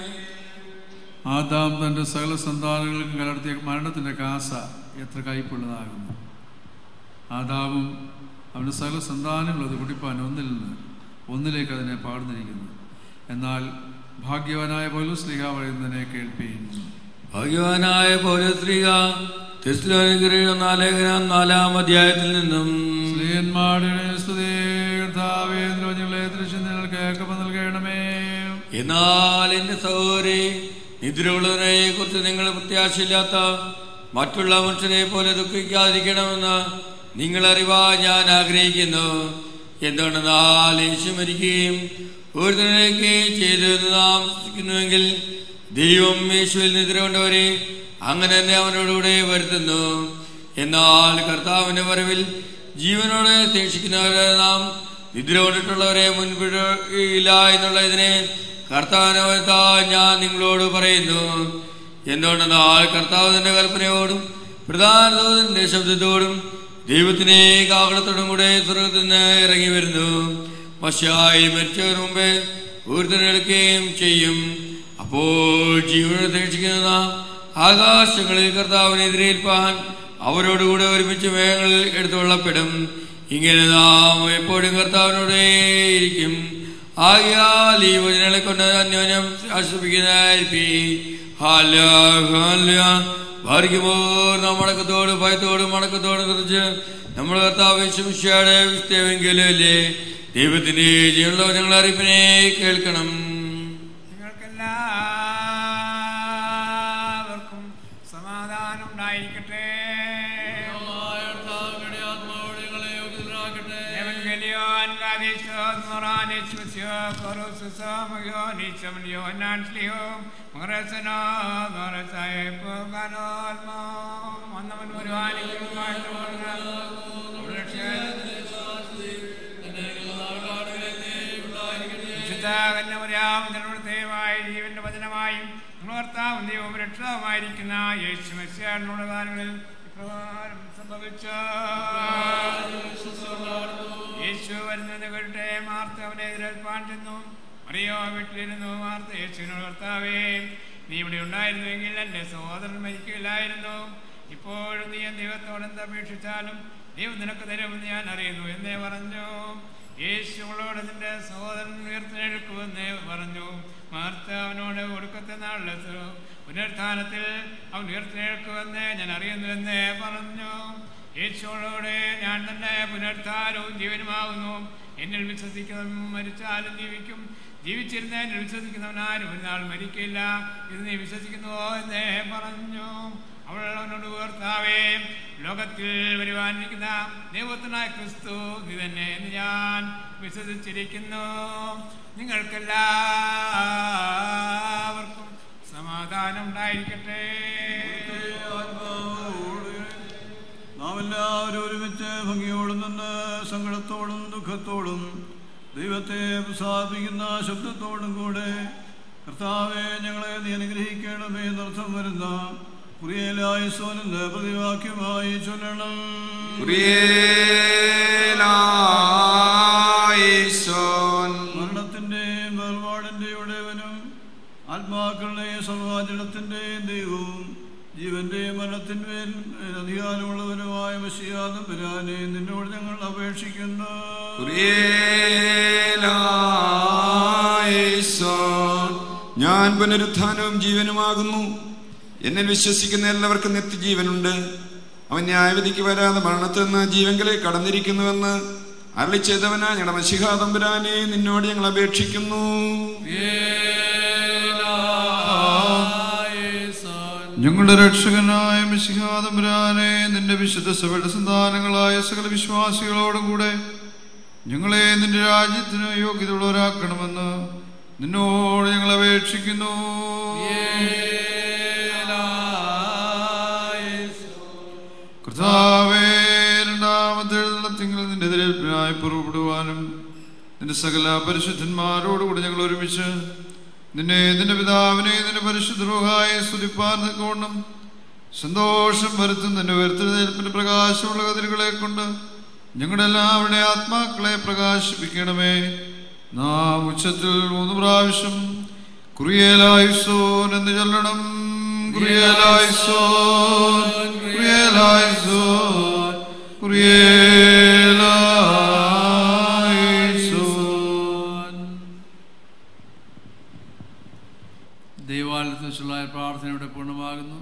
ആദാം തന്റെ സകല സന്താനങ്ങൾക്കും കലർത്തിയ മരണത്തിന്റെ കാസ എത്ര കയ്പുള്ളതാകുന്നു ആദാമും അവന്റെ സകല സന്താനങ്ങളും അത് കുടിപ്പാൻ ഒന്നിൽ നിന്ന് ഒന്നിലേക്ക് അതിനെ പാടുന്നിരിക്കുന്നു എന്നാൽ ഭാഗ്യവാനായ പോലും സ്ലിഹ പറയുന്നതിനെ കേൾപ്പീൻ ഭഗവാനായ പൗരസ്ത്രീക തെസ്ലോനിക്കറിയ നാലേഖനം നാലാം അധ്യായത്തിൽ നിന്നും സ്ത്രീയന്മാരുടെ സ്തുതി കർത്താവേ ദ്രോഞ്ഞങ്ങളെ ദൃശ്യം നിങ്ങൾ കേൾക്കപ്പം നൽകണമേ എന്നാൽ എന്റെ സഹോദരി നിദ്രയുള്ളവരെ കുറിച്ച് നിങ്ങൾ പ്രത്യാശയില്ലാത്ത മറ്റുള്ള മനുഷ്യരെ പോലെ ദുഃഖിക്കാതിരിക്കണമെന്ന് നിങ്ങൾ അറിവാൻ ഞാൻ ആഗ്രഹിക്കുന്നു എന്തുകൊണ്ടെന്നാൽ യേശു മരിക്കുകയും ഒരുത്തനിലേക്ക് ചെയ്തു എന്ന് നാം വിശ്വസിക്കുന്നുവെങ്കിൽ ദൈവം യേശുവിൽ നിദ്ര കൊണ്ടവരെ അങ്ങനെ തന്നെ അവനോടുകൂടെ വരുത്തുന്നു എന്നാൽ കർത്താവിന്റെ വരവിൽ ജീവനോടെ ശേഷിക്കുന്നവരെ നാം നിദ്ര കൊണ്ടിട്ടുള്ളവരെ മുൻപില്ല എന്നുള്ള ഇതിനെ കർത്താവിനെ വരുത്താൻ ഞാൻ നിങ്ങളോട് പറയുന്നു എന്തുകൊണ്ടെന്നാൽ കർത്താവ് തന്റെ കൽപ്പനയോടും പ്രധാന ദൂതന്റെ ശബ്ദത്തോടും ദൈവത്തിനെ കാകളത്തോടും കൂടെ സ്വർഗത്തിൽ നിന്ന് ഇറങ്ങി വരുന്നു മശായി മരിച്ചവർ മുമ്പേ ഊർത്തനെടുക്കുകയും ചെയ്യും അപ്പോൾ ജീവനെ രക്ഷിക്കുന്ന നാം ആകാശങ്ങളിൽ കർത്താവിനെ എതിരേൽപ്പാൻ അവരോടുകൂടെ ഒരുമിച്ച് മേഘങ്ങളിൽ എടുത്തുകൊള്ളപ്പെടും ഇങ്ങനെ നാം എപ്പോഴും കർത്താവിനോടേ ഇരിക്കും ആകിയാൽ ഈ വചനങ്ങളെ കൊണ്ട് അന്യോന്യം ആശ്രയിക്കുന്നതായിരിക്കും നാം മടക്കത്തോട് ഭയത്തോടും മടക്കത്തോടും കുറിച്ച് നമ്മുടെ കർത്താവ് ശിംഷയുടെ വിസ്തവെങ്കിലല്ലേ ദൈവത്തിന്റെ ജീവനുള്ള വചനങ്ങൾ അറിയിപ്പിനെ കേൾക്കണം നിങ്ങൾക്കെല്ലാവർക്കും സമാധാനം ഉണ്ടായിരിക്കട്ടെ ജീവന്റെ വചനമായും ഭർത്താവും ദൈവവും രക്ഷാവുമായിരിക്കുന്ന യേശു മെസ്സിയാടിനുള്ള കാലങ്ങളിൽ ഇപ്രകാരം സംഭവിച്ച യേശു വരുന്നത് കേട്ടെ മാർത്ത അവനെ എതിരേൽപ്പാൻ ചെന്നു അറിയോ വീട്ടിലിരുന്നു മാർത്ത യേശുവിനോട് കർത്താവേ നീ ഇവിടെ ഉണ്ടായിരുന്നുവെങ്കിൽ എൻ്റെ സഹോദരൻ മരിക്കില്ലായിരുന്നു ഇപ്പോഴും നീ ദൈവത്തോട് എന്തപേക്ഷിച്ചാലും ദൈവം നിനക്ക് തരുമെന്ന് ഞാൻ അറിയുന്നു എന്നേ പറഞ്ഞു യേശുവളോട് നിന്റെ സഹോദരൻ ഉയർത്തെഴുക്കുമെന്ന് പറഞ്ഞു മാർത്ത അവനോട് ഒടുക്കത്തെ നാളിലെ പുനരുത്ഥാനത്തിൽ അവൻ ഉയർത്തെഴുക്കുമെന്ന് ഞാൻ അറിയുന്നുവെന്ന് പറഞ്ഞു യേശുവളോട് ഞാൻ തന്നെ പുനരുത്ഥാനവും ജീവനുമാകുന്നു എന്നിൽ വിശ്വസിക്കുന്നവൻ മരിച്ചാലും ജീവിക്കും ജീവിച്ചിരുന്ന എന്നിൽ വിശ്വസിക്കുന്നവൻ ആരും ഒരു നാൾ മരിക്കില്ല ഇത് നീ വിശ്വസിക്കുന്നുവോ എന്നേ പറഞ്ഞു അവൾ അവനോട് ഉയർത്താവേ ലോകത്തിൽ വരുവാനിരിക്കുന്ന ദൈവത്തിനായ ക്രിസ്തു നീ തന്നെ എന്ന് ഞാൻ വിശ്വസിച്ചിരിക്കുന്നു നിങ്ങൾക്കെല്ലാവർക്കും സമാധാനം ഉണ്ടായിരിക്കട്ടെ നാം എല്ലാവരും ഒരുമിച്ച് ഭംഗിയോടും നിന്ന് സങ്കടത്തോടും ദുഃഖത്തോടും ദൈവത്തെ പ്രസാദിപ്പിക്കുന്ന ശബ്ദത്തോടും കൂടെ കർത്താവെ ഞങ്ങളെ നീ അനുഗ്രഹിക്കണമേ എന്നർത്ഥം വരുന്ന കുറിയലായി സോനെന്ന് പ്രതിവാക്യമായി ചൊല്ലണം മരണത്തിന്റെയും വേർപാടിന്റെയും ഉടയവനും ആത്മാക്കളുടെയും സർവാചരണത്തിന്റെയും ദൈവവും ജീവന്റെയും മരണത്തിന്മേൽ അധികാരമുള്ളവനുമായ മഷിയാദം വരാനെ നിന്നോട് ഞങ്ങൾ അപേക്ഷിക്കുന്നു ഞാൻ പുനരുത്ഥാനവും ജീവനുമാകുന്നു എന്നിൽ വിശ്വസിക്കുന്ന എല്ലാവർക്കും നിത്യജീവനുണ്ട് അവൻ ന്യായവിധിക്ക് വരാതെ മരണത്തിൽ നിന്ന് ജീവങ്കിലേക്ക് കടന്നിരിക്കുന്നുവെന്ന് അരളി ചെയ്തവനാ ഞങ്ങളുടെ മഷിഹാതമ്പുരാനെ നിന്നോട് ഞങ്ങൾ അപേക്ഷിക്കുന്നു ഞങ്ങളുടെ രക്ഷകനായ മിശിഹാതമ്പുരാനെ നിന്റെ വിശുദ്ധ സഭയുടെ സന്താനങ്ങളായ സകല വിശ്വാസികളോടും കൂടെ ഞങ്ങളെ നിന്റെ രാജ്യത്തിന് യോഗ്യതയുള്ളവരാക്കണമെന്ന് നിന്നോട് ഞങ്ങൾ അപേക്ഷിക്കുന്നു കർത്താവേ രണ്ടാമത്തെ എഴുന്നള്ളത്തിങ്കിൽ നിന്റെ എതിരേൽപ്പിനായി പുറപ്പെടുവാനും നിന്റെ സകല പരിശുദ്ധന്മാരോടുകൂടി ഞങ്ങൾ ഒരുമിച്ച് നിന്നെ നിന്റെ പിതാവിനെ നിന്റെ പരിശുദ്ധ റൂഹായെ സ്തുതിപ്പാൻ തക്കവണ്ണം സന്തോഷം വരുത്തും നിന്റെ ഉയർത്തെഴുന്നേൽപ്പിന്റെ പ്രകാശമുള്ള കതിരുകളെ കൊണ്ട് ഞങ്ങളുടെ എല്ലാവരുടെ ആത്മാക്കളെ പ്രകാശിപ്പിക്കണമേ നാം ഉച്ചത്തിൽ മൂന്ന് പ്രാവശ്യം കുറിയേലായുസോൻ എന്ന് ചൊല്ലണം കുറിയേലായുസോൻ കുറിയേലായുസോൻ കുറിയേലായുസോൻ ദൈവാലയത്തിൽ വെച്ചുള്ള പ്രാർത്ഥന ഇവിടെ പൂർണ്ണമാകുന്നു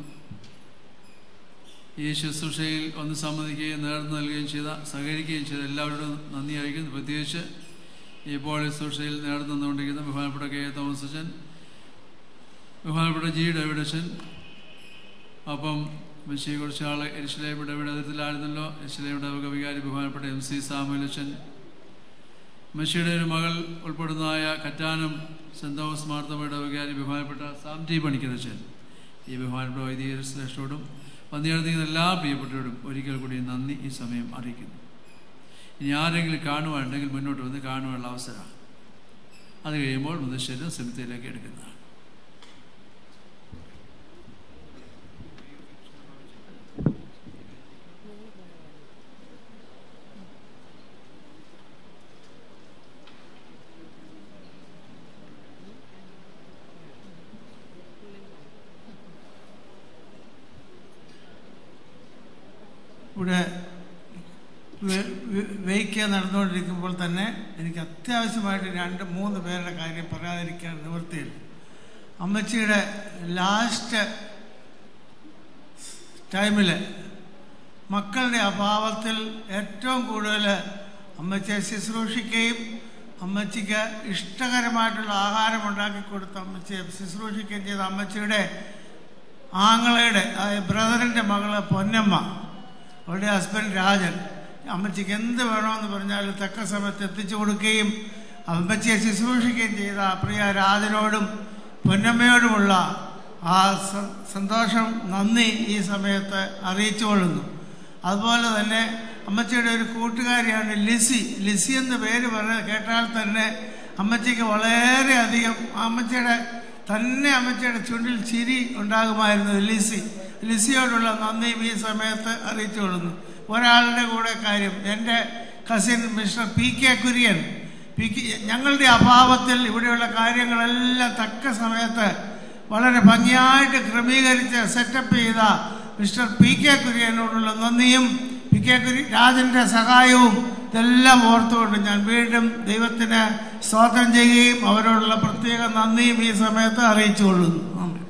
ഈ ശുശ്രൂഷയിൽ ഒന്ന് സമ്മതിക്കുകയും നേർന്നു നൽകുകയും ചെയ്ത സഹകരിക്കുകയും ചെയ്ത എല്ലാവരോടും നന്ദി അറിയിക്കുന്നു പ്രത്യേകിച്ച് ഇപ്പോൾ ഈ ശുശ്രൂഷയിൽ നേർന്നു നിന്നുകൊണ്ടിരിക്കുന്ന ബഹുമാനപ്പെട്ട കെ എ തോമസ് അച്ഛൻ ബഹുമാനപ്പെട്ട ജി ഡേവിഡ് അച്ഛൻ അപ്പം മെസ്സിയെ കുറച്ച് ആൾ എരിശിലേം ഇടവിടെ അതിർത്തിലായിരുന്നല്ലോ എരിശിലേം ഇടവക വികാരി ബഹുമാനപ്പെട്ട എം സി സാമുൽ അച്ഛൻ മെസ്സിയുടെ ഒരു മകൾ ഉൾപ്പെടുന്നതായ കറ്റാനം സെൻറ് തോമസ് മാർത്തമ്മയുടെ വികാരി ബഹുമാനപ്പെട്ട സാം ടി പണിക്കരച്ചൻ ഈ ബഹുമാനപ്പെട്ട വൈദിക ശ്രേഷ്ഠോടും വന്നിരുന്ന എല്ലാ പ്രിയപ്പെട്ടവരോടും ഒരിക്കൽ കൂടി നന്ദി ഈ സമയം അറിയിക്കുന്നു ഇനി ആരെങ്കിലും കാണുവാനുണ്ടെങ്കിൽ മുന്നോട്ട് വന്ന് കാണുവാനുള്ള അവസരമാണ് അത് കഴിയുമ്പോൾ മുതശ്ശേരി സെമിത്തേരിലേക്ക് എടുക്കുന്നതാണ് ഇവിടെ വെയ്ക്ക് നടന്നുകൊണ്ടിരിക്കുമ്പോൾ തന്നെ എനിക്ക് അത്യാവശ്യമായിട്ട് രണ്ട് മൂന്ന് പേരുടെ കാര്യം പറയാതിരിക്കാൻ നിവൃത്തിയില്ല അമ്മച്ചിയുടെ ലാസ്റ്റ് ടൈമിൽ മക്കളുടെ അഭാവത്തിൽ ഏറ്റവും കൂടുതൽ അമ്മച്ചിയെ ശുശ്രൂഷിക്കുകയും അമ്മച്ചിക്ക് ഇഷ്ടകരമായിട്ടുള്ള ആഹാരം ഉണ്ടാക്കി കൊടുത്ത് അമ്മച്ചിയെ ശുശ്രൂഷിക്കുകയും ചെയ്ത അമ്മച്ചിയുടെ ആങ്ങളയുടെ ബ്രദറിൻ്റെ മകള് പൊന്നമ്മ അവരുടെ ഹസ്ബൻഡ് രാജൻ അമ്മച്ചിക്ക് എന്ത് വേണമെന്ന് പറഞ്ഞാലും തക്ക സമയത്ത് എത്തിച്ചു കൊടുക്കുകയും അമ്മച്ചിയെ ശുശ്രൂഷിക്കുകയും ചെയ്ത പ്രിയ രാജനോടും പൊന്നമ്മയോടുമുള്ള ആ സ- സന്തോഷം നന്ദി ഈ സമയത്ത് അറിയിച്ചുകൊള്ളുന്നു അതുപോലെ തന്നെ അമ്മച്ചിയുടെ ഒരു കൂട്ടുകാരിയാണ് ലിസി ലിസി എന്ന പേര് പറ കേട്ടാൽ തന്നെ അമ്മച്ചിക്ക് വളരെയധികം ആ അമ്മച്ചിയുടെ തന്നെ അമ്മച്ചിയുടെ ചുണ്ടിൽ ചിരി ഉണ്ടാകുമായിരുന്നു ലിസി ലിസിയോടുള്ള നന്ദിയും ഈ സമയത്ത് അറിയിച്ചുകൊള്ളുന്നു ഒരാളുടെ കൂടെ കാര്യം എൻ്റെ cousin mister P K Kurian P K ഞങ്ങളുടെ അഭാവത്തിൽ ഇവിടെയുള്ള കാര്യങ്ങളെല്ലാം തക്ക സമയത്ത് വളരെ ഭംഗിയായിട്ട് ക്രമീകരിച്ച് സെറ്റപ്പ് ചെയ്ത മിസ്റ്റർ പി കെ കുര്യനോടുള്ള നന്ദിയും പി കെ കുര്യൻ രാജന്റെ സഹായവും ഇതെല്ലാം ഓർത്തുകൊണ്ട് ഞാൻ വീണ്ടും ദൈവത്തിന് സ്തോത്രം ചെയ്യുകയും അവരോടുള്ള പ്രത്യേക നന്ദിയും ഈ സമയത്ത് അറിയിച്ചുകൊള്ളുന്നു ആമേൻ.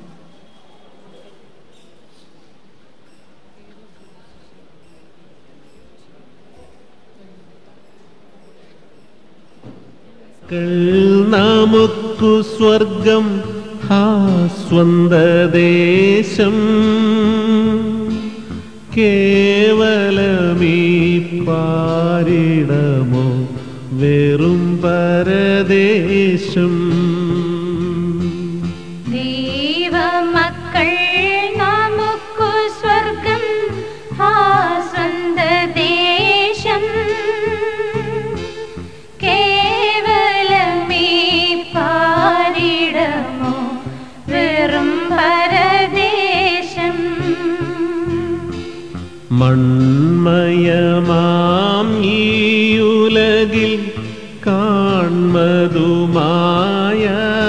നമുക്കു സ്വർഗം ഹാ സ്വന്തദേശം കേവലമീ പാരിടമോ വെറും പരദേശം ദൈവമക്കൾ നമുക്കു സ്വർഗം ആ സ്വന്തദേശം കേവലമീ പാരിടമോ വെറും പരദേശം മൺമയമാം ഈ ഉലകിൽ കാൺമതുമായ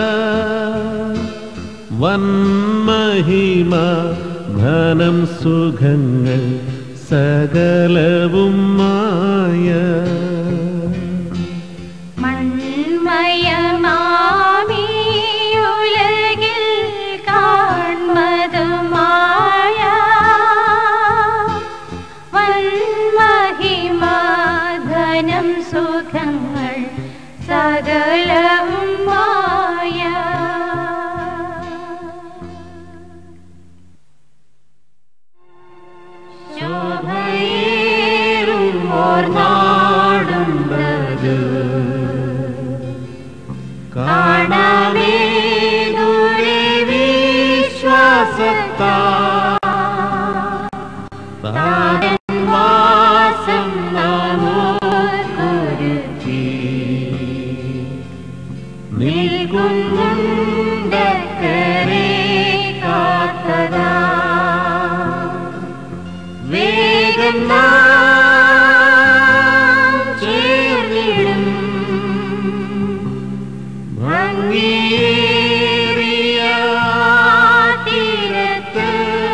വന്മഹിമ ധനം സുഖങ്ങൾ സകലവും മായ മൺമയമാമീ ഉലകിൽ കാൺമതുമായ വന്മഹിമാധനം സുഖങ്ങൾ സകലവും മായ ശോഭയേറും ഓർ നാടുണ്ടത് കാണമേ ദൂരെ വിശ്വാസത്താ താരൻ വാസം നാമോർക്കൊരുക്കി നിൽക്കുന്നുണ്ടക്കരെ കാത്തതാ വേഗം നാം ചേർന്നിടും ഭംഗിയേറിയ തീരത്ത്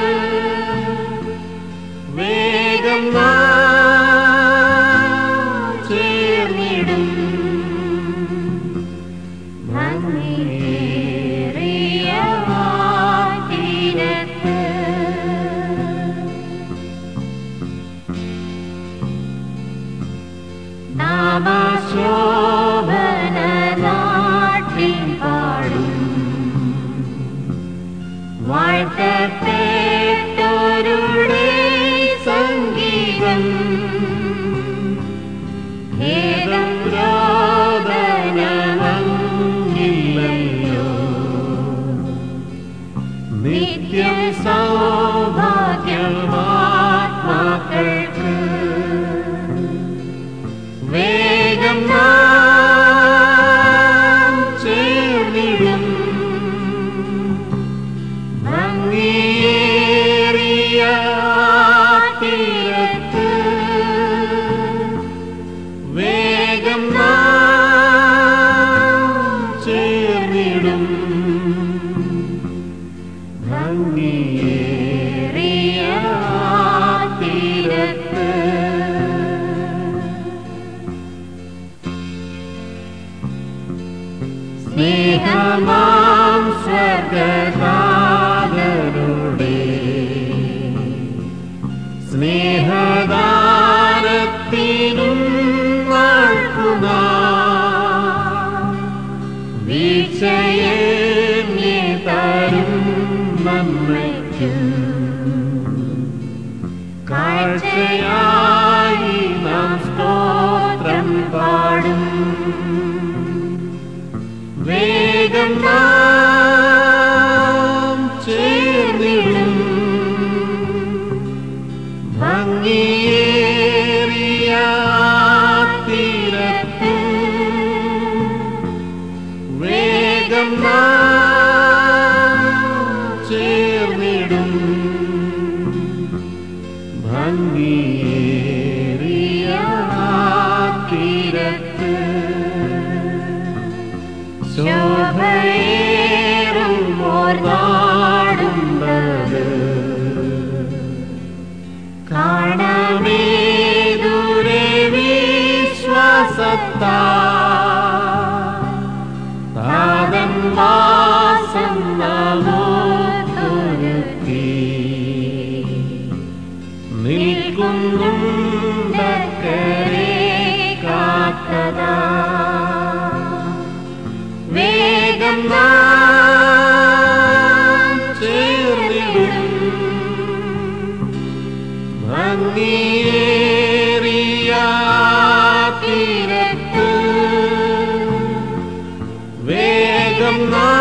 വേഗം നാം ചേർന്നിടും ഭംഗിയേറിയ തീരത്ത് നാമശോഭന നാട്ടിൽ പാടും വാഴ്ത്തപ്പെട്ടോരുടെ സംഗീതം ഖേദം രോദനമങ്ങില്ലല്ലോ നിത്യം സൗഭാഗ്യമാത്മാക്കൾക്ക് വേഗം നാം ചേർന്നിടും ഭംഗിയേറിയ തീരത്ത് വേഗം നാം ചേർന്നിടും ഭംഗിയേറിയ തീരത്ത് സ്നേഹമാം സ്വർഗദാതരുടെ സ്നേഹദാനത്തിനും വാഴ്ത്തുക വീഴ്ചയെ തരും നന്മയ്ക്കും കാഴ്ചയായി നാം വേഗം നാം ചേർന്നിടും ഭംഗിയേറിയ തീരത്ത് വേഗം നാം ചേർന്നിടും ഭംഗിയേറിയ തീരത്ത് ശോഭയേറും ഓർ നാടുണ്ടത് കാണമേ ദൂരെ വിശ്വാസത്താ താതൻ മാസം നമുക്കൊരുക്കി നിൽക്കുന്നുണ്ടക്കരെ കാത്തതാ വേഗം നാം ചേർന്നിടും ഭംഗിയേറിയ തീരത്ത് വേഗം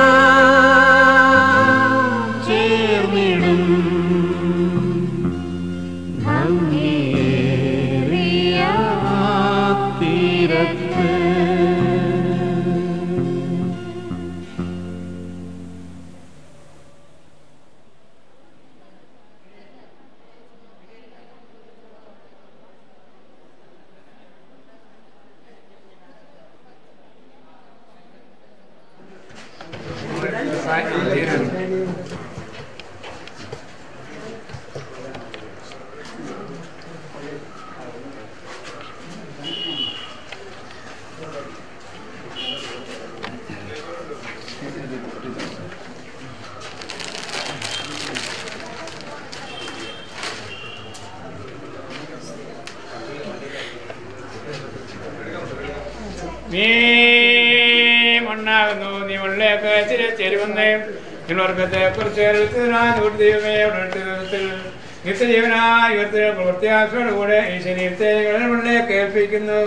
നാം ചേർന്നിടും ഭംഗിയേറിയ തീരത്ത് നീ മണ്ണാകുന്നു നീ മണ്ണിലേക്ക് ചിരി ചേരുവന്നേ നിവർഗത്തെ കുറിച്ച് ദൈവമേ ഉണർത്തിൽ നിത്യജീവനായ ഉയർത്തിയ പ്രവൃത്തിയാസോട് കൂടെ ഈ ശരീരത്തെ മണ്ണിലേക്ക് ഏൽപ്പിക്കുന്നു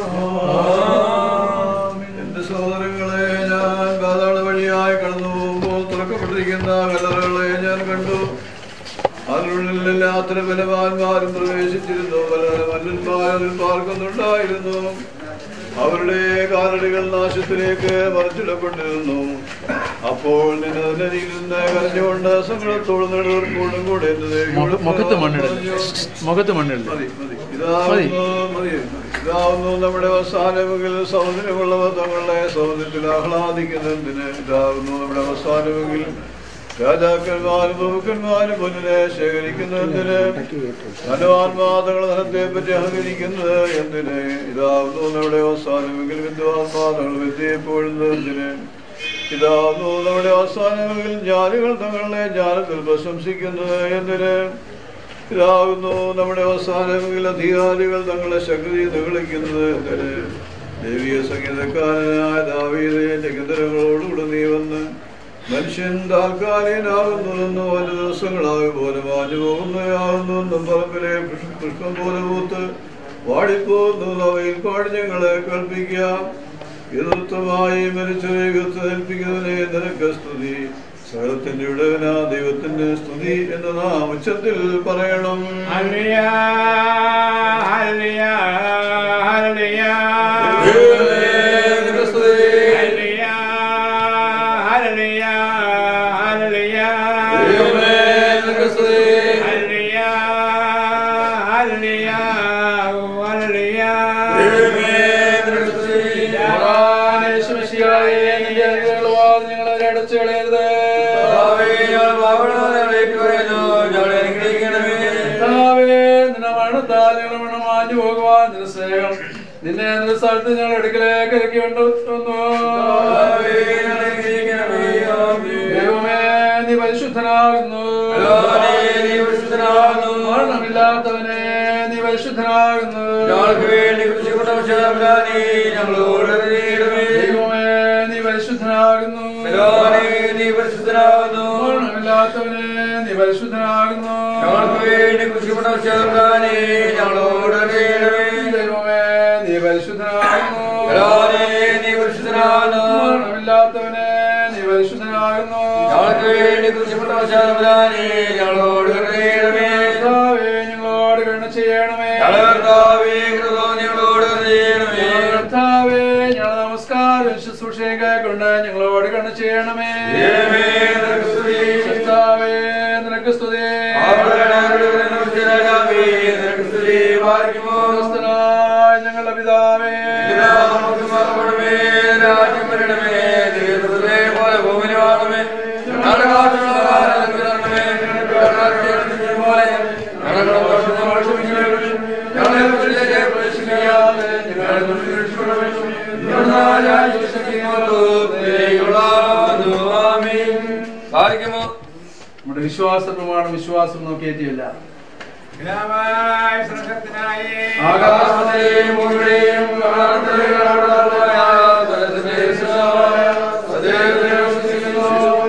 എന്റെ സഹോദരങ്ങളെ ഞാൻ പാതാള വഴിയായി കടന്നു പോകുമ്പോൾ തുറക്കപ്പെട്ടിരിക്കുന്ന കല്ലറകളെ ഞാൻ കണ്ടു അതിനുള്ളിൽ എല്ലാത്തിനും ബലവാന്മാരും പ്രവേശിച്ചിരുന്നു പല മല്ലന്മാരും പാർക്കുന്നുണ്ടായിരുന്നു അവരുടെ കാലടികൾ നാശത്തിലേക്ക് മറിച്ചിടപ്പെട്ടിരുന്നു അപ്പോൾ നിന്നെ നദിയിൽ നിന്ന് കരഞ്ഞുകൊണ്ട് സങ്കടത്തോടും നെടുവർക്കോടും കൂടെ എന്റെ ദേവിയോട് മുഖത്ത് മണ്ണിടല് മുഖത്ത് മണ്ണിടല് മതി മതി ഇതാവുന്നു മതി ഇതാവുന്നു നമ്മുടെ അവസാനമെങ്കിൽ സൗന്ദര്യമുള്ളവർ തങ്ങളുടെ സൗന്ദര്യത്തിൽ ആഹ്ലാദിക്കുന്നതിന് ഇതാവുന്നു നമ്മുടെ അവസാനമെങ്കിൽ രാജാക്കന്മാരും പ്രഭുക്കന്മാരും മുന്നിലെ ശേഖരിക്കുന്നതിന് ധനവാന്മാതകൾ ധനത്തെ പറ്റി അഹങ്കരിക്കുന്നത് എന്തിന് ഇതാവുന്നു നമ്മുടെ അവസാനമെങ്കിൽ വിദ്വാൻമാതകൾ വിദ്യയെ പോഴുന്നതിന് ഇതാവുന്നു നമ്മുടെ അവസാനമെങ്കിൽ ജ്ഞാനികൾ തങ്ങളുടെ ജ്ഞാനത്തിൽ പ്രശംസിക്കുന്നത് എന്തിന് ഇതാകുന്നു നമ്മുടെ അവസാനമെങ്കിൽ അധികാരികൾ തങ്ങളുടെ ശക്തി നിഗളിക്കുന്നത് എന്തിന് ദേവീയ സംഗീതക്കാരനായ ദാവീദയെ നികന്തരങ്ങളോടുകൂടെ നീ വന്ന് മനുഷ്യൻ താൽക്കാലികനാകുന്നുവെന്നോ അതിന്റെ ദിവസങ്ങളാകെ പോലെ മാഞ്ഞു പോകുന്നതാകുന്നു എന്നും പറമ്പിലെ പുഷ്- പുഷ്പം പോലെ പൂത്ത് വാടിപ്പോകുന്നു അവയിൽ പാടി ഞങ്ങളെ കൽപ്പിക്കാം യഥാർത്ഥമായി മരിച്ചവരെ ഏൽപ്പിക്കുന്നതിനെ നിനക്ക് സ്തുതി സകലത്തിന്റെ ഉടവനാ ദൈവത്തിന്റെ സ്തുതി എന്ന് നാം ഉച്ചത്തിൽ പറയണം hallelujah, hallelujah, hallelujah. Hallelujah, hallelujah, hallelujah. Hallelujah, hallelujah, hallelujah. ഞങ്ങളെ അടച്ചു കളയരുത് കർത്താവേ, നിന്റെ മരണത്താൽ ഞങ്ങളുടെ മരണം മാഞ്ഞു പോകുവാൻ നിന്റെ സ്നേഹം നിന്നെ നിന്റെ സ്ഥലത്ത് ഞങ്ങൾ അടുക്കലേക്ക് ഇറക്കിക്കൊണ്ടു ദൈവമേ നീ പരിശുദ്ധനാകുന്നു മരണമില്ലാത്തവനെ നീ പരിശുദ്ധനാകുന്നു ദൈവമേ നീ പരിശുദ്ധനാകുന്നു മരണമില്ലാത്തവനെ നീ പരിശുദ്ധനാകുന്നു ദൈവമേ നീ പരിശുദ്ധനാകുന്നു മരണമില്ലാത്തവനെ നീ പരിശുദ്ധനാകുന്നു ഞങ്ങൾക്ക് വേണ്ടി കുരിശിപ്പെട്ട വശാലപുരാനെ ഞങ്ങളോട് കരുണ ചെയ്യണമേ കർത്താവേ, ഞങ്ങളോട് കരുണ ചെയ്യണമേ ഞങ്ങളുടെ കർത്താവേ കൃപ ഞങ്ങളോട് കരുണ ചെയ്യണമേ കർത്താവേ ഞങ്ങൾ നമസ്കാരം ശുശ്രൂഷയും കൈക്കൊണ്ട് ഞങ്ങളോട് കരുണ ചെയ്യണമേ ദൈവമേ, നിനക്ക് സ്തുതി. കർത്താവേ നിനക്ക് സ്തുതി രാജാവേ, നിനക്ക് സ്തുതി. വാഴ്ത്തുമോ. ക്രിസ്തുനായ ഞങ്ങളുടെ പിതാവേ നമുക്ക് മറക്കണമേ, രാജ്യം വരണമേ, ദൈവത്തിലെ പോലെ ഭൂമിയിലുമാണമേ. ഞങ്ങളുടെ കാറ്റുള്ള കാലം ഞങ്ങൾക്ക് തരണമേ. ഞങ്ങൾക്ക് കടക്കാരുടെ പോലെ ഞങ്ങളുടെ കടപ്പാടുകൾ ക്ഷമിക്കണമേ. ഞങ്ങളെ കുറിച്ച് പ്രവേശിക്കാതെ ഞങ്ങളെ കുറിച്ച് രക്ഷിക്കണമേ. ഞങ്ങളുടെ രാജ്യശക്തിയോട് ദൈവമുള്ളാകുന്നു. ആമീൻ. ഭാഗ്യമോ നമ്മുടെ വിശ്വാസ പ്രമാണം വിശ്വാസം നോക്കിയെത്തിയില്ല പിതാവായ സ്വർഗ്ഗസ്ഥനായ ആകാശത്തെയും ഭൂമിയെയും കാണാത്തവരെയും കാണാത്തവരുമായ ദൈവത്തിന്റെ സൃഷ്ടാവായ സദൈവത്തെ വിശ്വസിക്കുന്നു.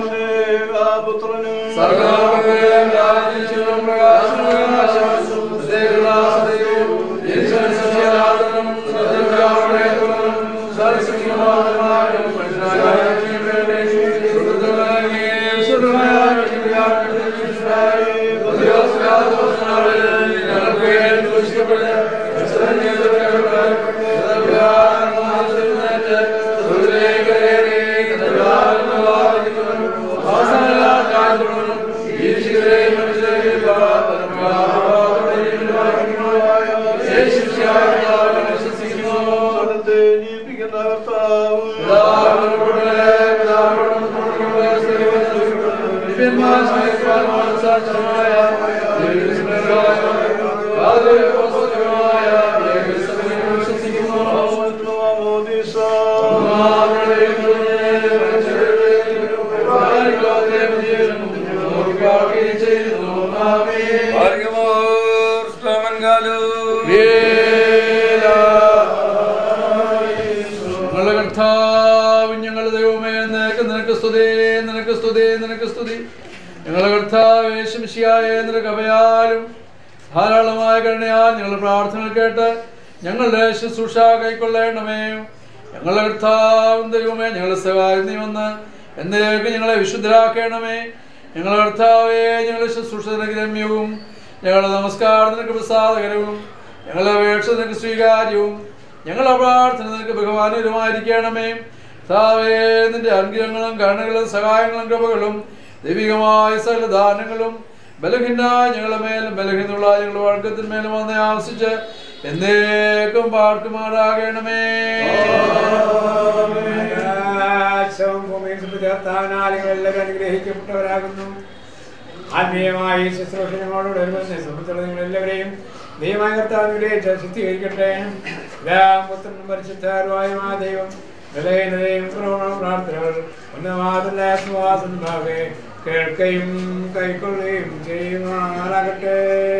സർവ്വലോകങ്ങളിലും രാജ്യവും പ്രകാശവും പ്രകാശവും സദൈവമുള്ള സദൈവവും യേശുവിൻ സത്യനാഥനും സത്യപ്രകാശവും സർവ്വശക്തിമാനും മനുഷ്യനായ ദൈവത്തിന്റെ സ്വർഗ്ഗത്തിലെ സ്വർഗ്ഗമായ ഭാഗ്യമോർ സ്തോമൻകാലു ഞങ്ങളുടെ കർത്താവ് ഞങ്ങളുടെ ദൈവമേ നിനക്ക് നിനക്ക് സ്തുതി നിനക്ക് സ്തുതി നിനക്ക് സ്തുതി ഞങ്ങളുടെ കർത്താവ് യേശുമിശിയായ നിനക്ക് അഭയാലും ധാരാളമായ കരുണയാൽ ഞങ്ങളുടെ പ്രാർത്ഥന കേട്ട് ഞങ്ങളുടെ ശുശ്രൂഷ കൈക്കൊള്ളേണമേ ഞങ്ങളുടെ കർത്താവും ദൈവമേ ഞങ്ങളുടെ സഹായം നീ വന്ന് എന്നേക്ക് ഞങ്ങളെ വിശുദ്ധരാക്കണമേ ഞങ്ങളുടെ കർത്താവേ ഞങ്ങളുടെ ശുശ്രൂഷ നിനക്ക് രമ്യവും ഞങ്ങളുടെ നമസ്കാരം നിനക്ക് പ്രസാദകരവും ഞങ്ങളുടെ അപേക്ഷ നിനക്ക് സ്വീകാര്യവും ഞങ്ങളുടെ പ്രാർത്ഥന നിനക്ക് ബഹുമാനകരമായിരിക്കണമേ താവേ നിന്റെ അനുഗ്രഹങ്ങളും കരുണകളും സഹായങ്ങളും കൃപകളും ദൈവികമായ സകല ദാനങ്ങളും ബലഹീനായ ഞങ്ങളുടെ മേലും ബലഹീനുള്ള ഞങ്ങളുടെ വർഗത്തിന്മേലും വന്ന് ആവശ്യിച്ച് എന്നേക്കും പാർക്കുമാറാകണമേ ആകാശവും ഭൂമിയും സുഖതീർത്താനാളുകളെല്ലാവരും അനുഗ്രഹിക്കപ്പെട്ടവരാകുന്നു ആത്മീയമായി ശുശ്രൂഷ ഞങ്ങളോട് ഒരുവന്ന് സുഹൃത്തുക്കൾ നിങ്ങളെല്ലാവരെയും ദൈവമായ കർത്താവിനെ ശുദ്ധീകരിക്കട്ടെ എല്ലാം പുത്രനും പരിശുദ്ധാരുമായ ദൈവം വിലയിലെയും പ്രാർത്ഥനകൾ ഉന്നവാദന്റെ ആശ്വാസം ഭാഗെ കേൾക്കുകയും കൈക്കൊള്ളുകയും ചെയ്യുമാറാകട്ടെ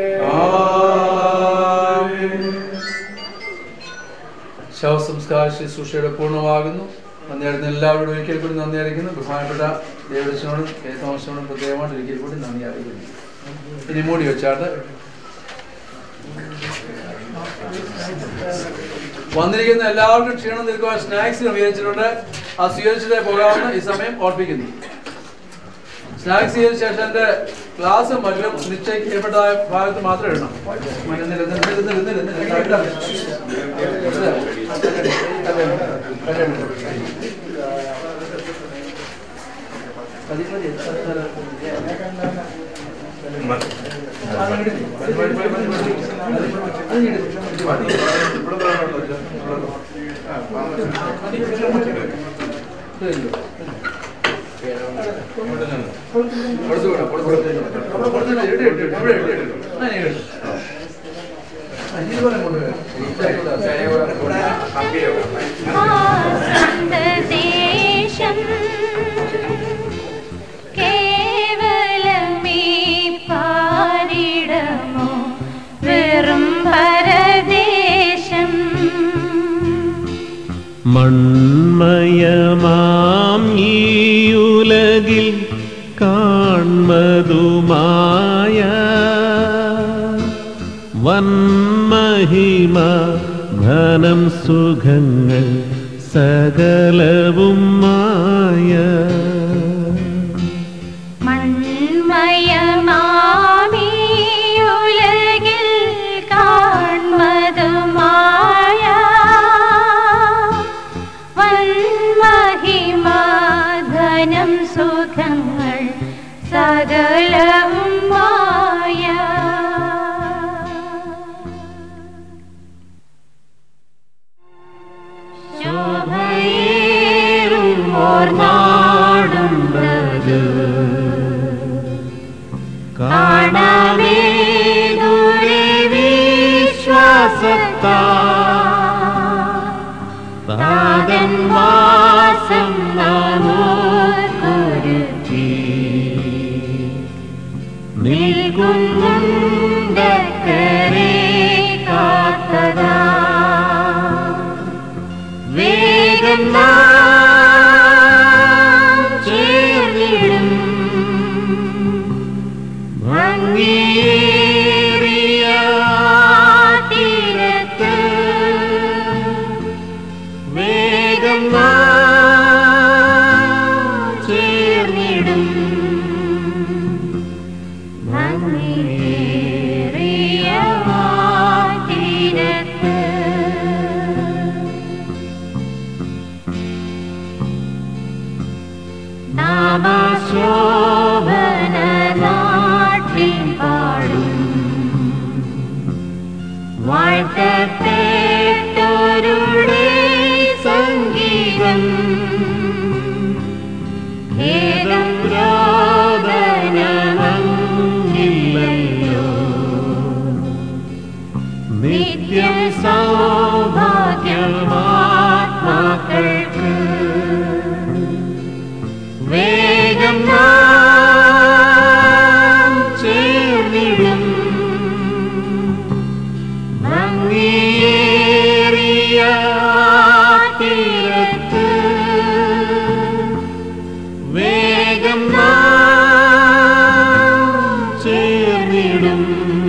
ശവസംസ്കാര ശുശ്രൂഷയുടെ പൂർണ്ണമാകുന്നു നന്ദിയായിരുന്നു എല്ലാവരോടും ഒരിക്കൽ കൂടി നന്ദി അറിയിക്കുന്നു ബഹുമാനപ്പെട്ട ദേവദർശനോടും കെ തോമസിനോടും പ്രത്യേകമായിട്ട് ഒരിക്കൽ കൂടി നന്ദി അറിയിക്കുന്നു ഇനി മൂടി വെച്ചാട്ട് വന്നിരിക്കുന്ന എല്ലാവർക്കും ക്ഷീണം നിൽക്കുവാൻ സ്നാക്സ് ക്രമീകരിച്ചിട്ടുണ്ട് ആ സ്വീകരിച്ചിട്ടേ പോകാമെന്ന് ഈ സമയം ഓർപ്പിക്കുന്നു സ്നാക്സ് ചെയ്ത ശേഷം എന്റെ ക്ലാസ് മറ്റും നിശ്ചയിക്കപ്പെട്ട ഭാഗത്ത് മാത്രം ഇടണം മറ്റേ നില- നില- നില- നില- നില- നില- നില- പതി- പതി, സ്ഥലം. ദേശം കേവലമീ പാരിടമോ വെറും പരദേശം മൺമയമാം ഈയുലകിൽ കാൺമതുമായ വന്മഹിമ ധനം സുഖങ്ങൾ സകലവും മായ കാണാമേ ദൂരെ വിശ്വാസത്താ താതൻ വാസം നാമോർക്കൊരുക്കി നിൽക്കുന്നുണ്ടക്കരെ കാത്തതാ വേഗം നാം ചേർന്നിടും ഭംഗിയേറിയ തീരത്ത് വേഗം നാം ചേർന്നിടും ഭംഗിയേറിയ തീരത്ത് നാമശോഭന നാട്ടിൻ പാടും വാഴ്ത്തപ്പെട്ടോരുടെ സംഗീതം ഖേദം രോദനമങ്ങില്ലല്ലോ നിത്യം സൗഭാഗ്യമാത്മാക്കൾക്ക് വേഗം നാം ചേർന്നിടും ഭംഗിയേറിയ തീരത്ത് വേഗം നാം ചേർന്നിടും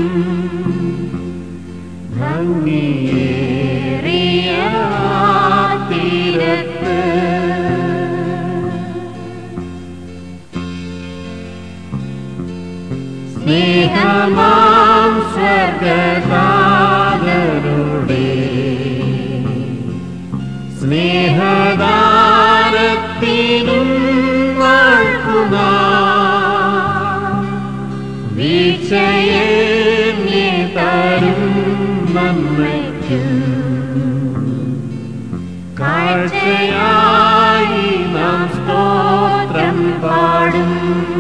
ഭംഗിയേറിയ തീരത്ത് സ്നേഹമാം സ്വർഗദാതരുടെ സ്നേഹദാനത്തിനും വാഴ്ത്തുക വീഴ്ചയെ തരും നന്മയ്ക്കും കാഴ്ചയായി നാം സ്തോത്രം പാടും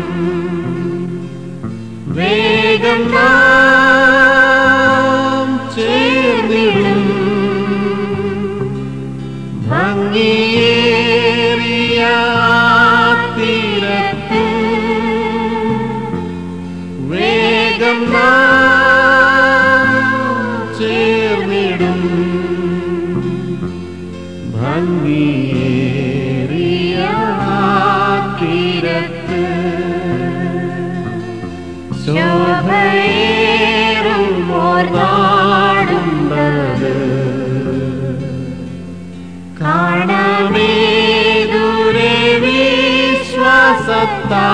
വേഗം നാം ചേർന്നിടും ഭംഗിയേറിയ തീരത്ത് വേഗം നാം ചേർന്നിടും ഭംഗിയേറിയ തീരത്ത് ശോഭയേറുമോർ നാടുണ്ടത് കാണമേ ദൂരെ വിശ്വാസത്താ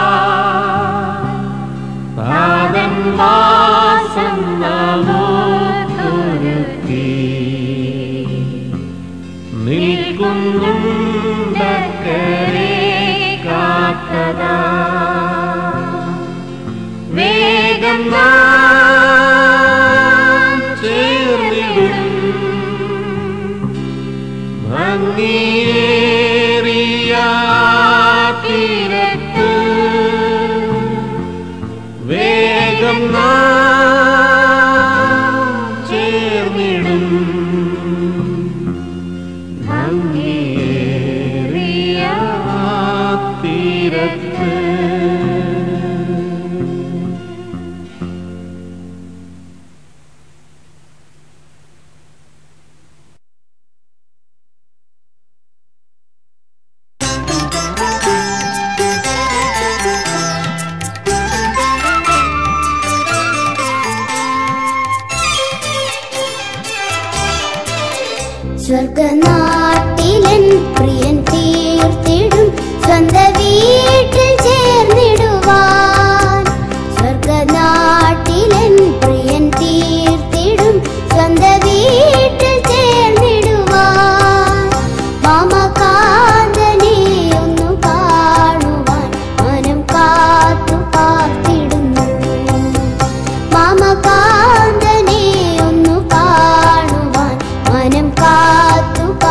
പാദം വാസം നാമോർക്കൊരുക്കി നിൽക്കുന്നുണ്ടക്കരെ കാത്തതാ വേഗം നാം ചേർന്നിടും ഭംഗിയേറിയ തീരത്ത് വേഗം നാം ചേർന്നിടും ഭംഗിയേറിയ തീരത്ത് സ്വർഗനാട്ടിലൻ പ്രിയൻ തീർത്തിടും സ്വന്ത വീട്ടിൽ ചേർന്നിടുവാൻ സ്വർഗനാട്ടിലൻ പ്രിയൻ തീർത്തിടും സ്വന്ത വീട്ടിൽ ചേർന്നിടുവാൻ മാമകാന്തനെ ഒന്നു കാണുവാൻ മനം കാത്തു പാർത്തിടുന്നു മാമകാന്തനെ ഒന്നു കാണുവാൻ മനം കാത്തു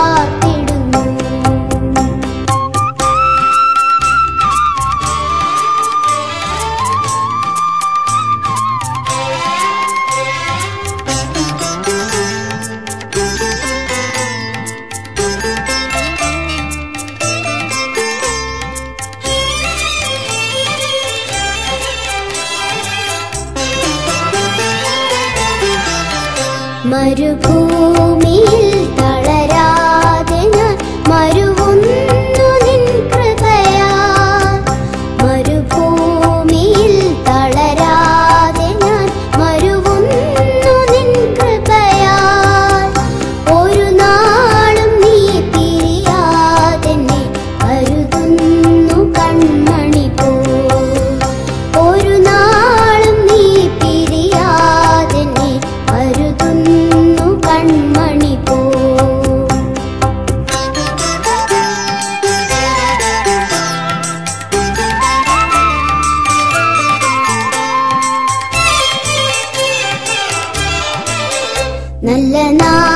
മരുഭൂമിയിൽ തളരാതെ ഞാൻ മരുവുന്നു നിൻ കൃപയാൽ മരുഭൂമിയിൽ തളരാതെ ഞാൻ മരുവുന്നു നിൻ കൃപയാൽ ഒരു നാളും നീ പിരിയാതെന്നെ കരുതുന്നു കൺമണി പോ ഒരു നാളും നീ പിരിയാതെന്നെ കരുതുന്നു കൺമണി പോ നല്ല നാ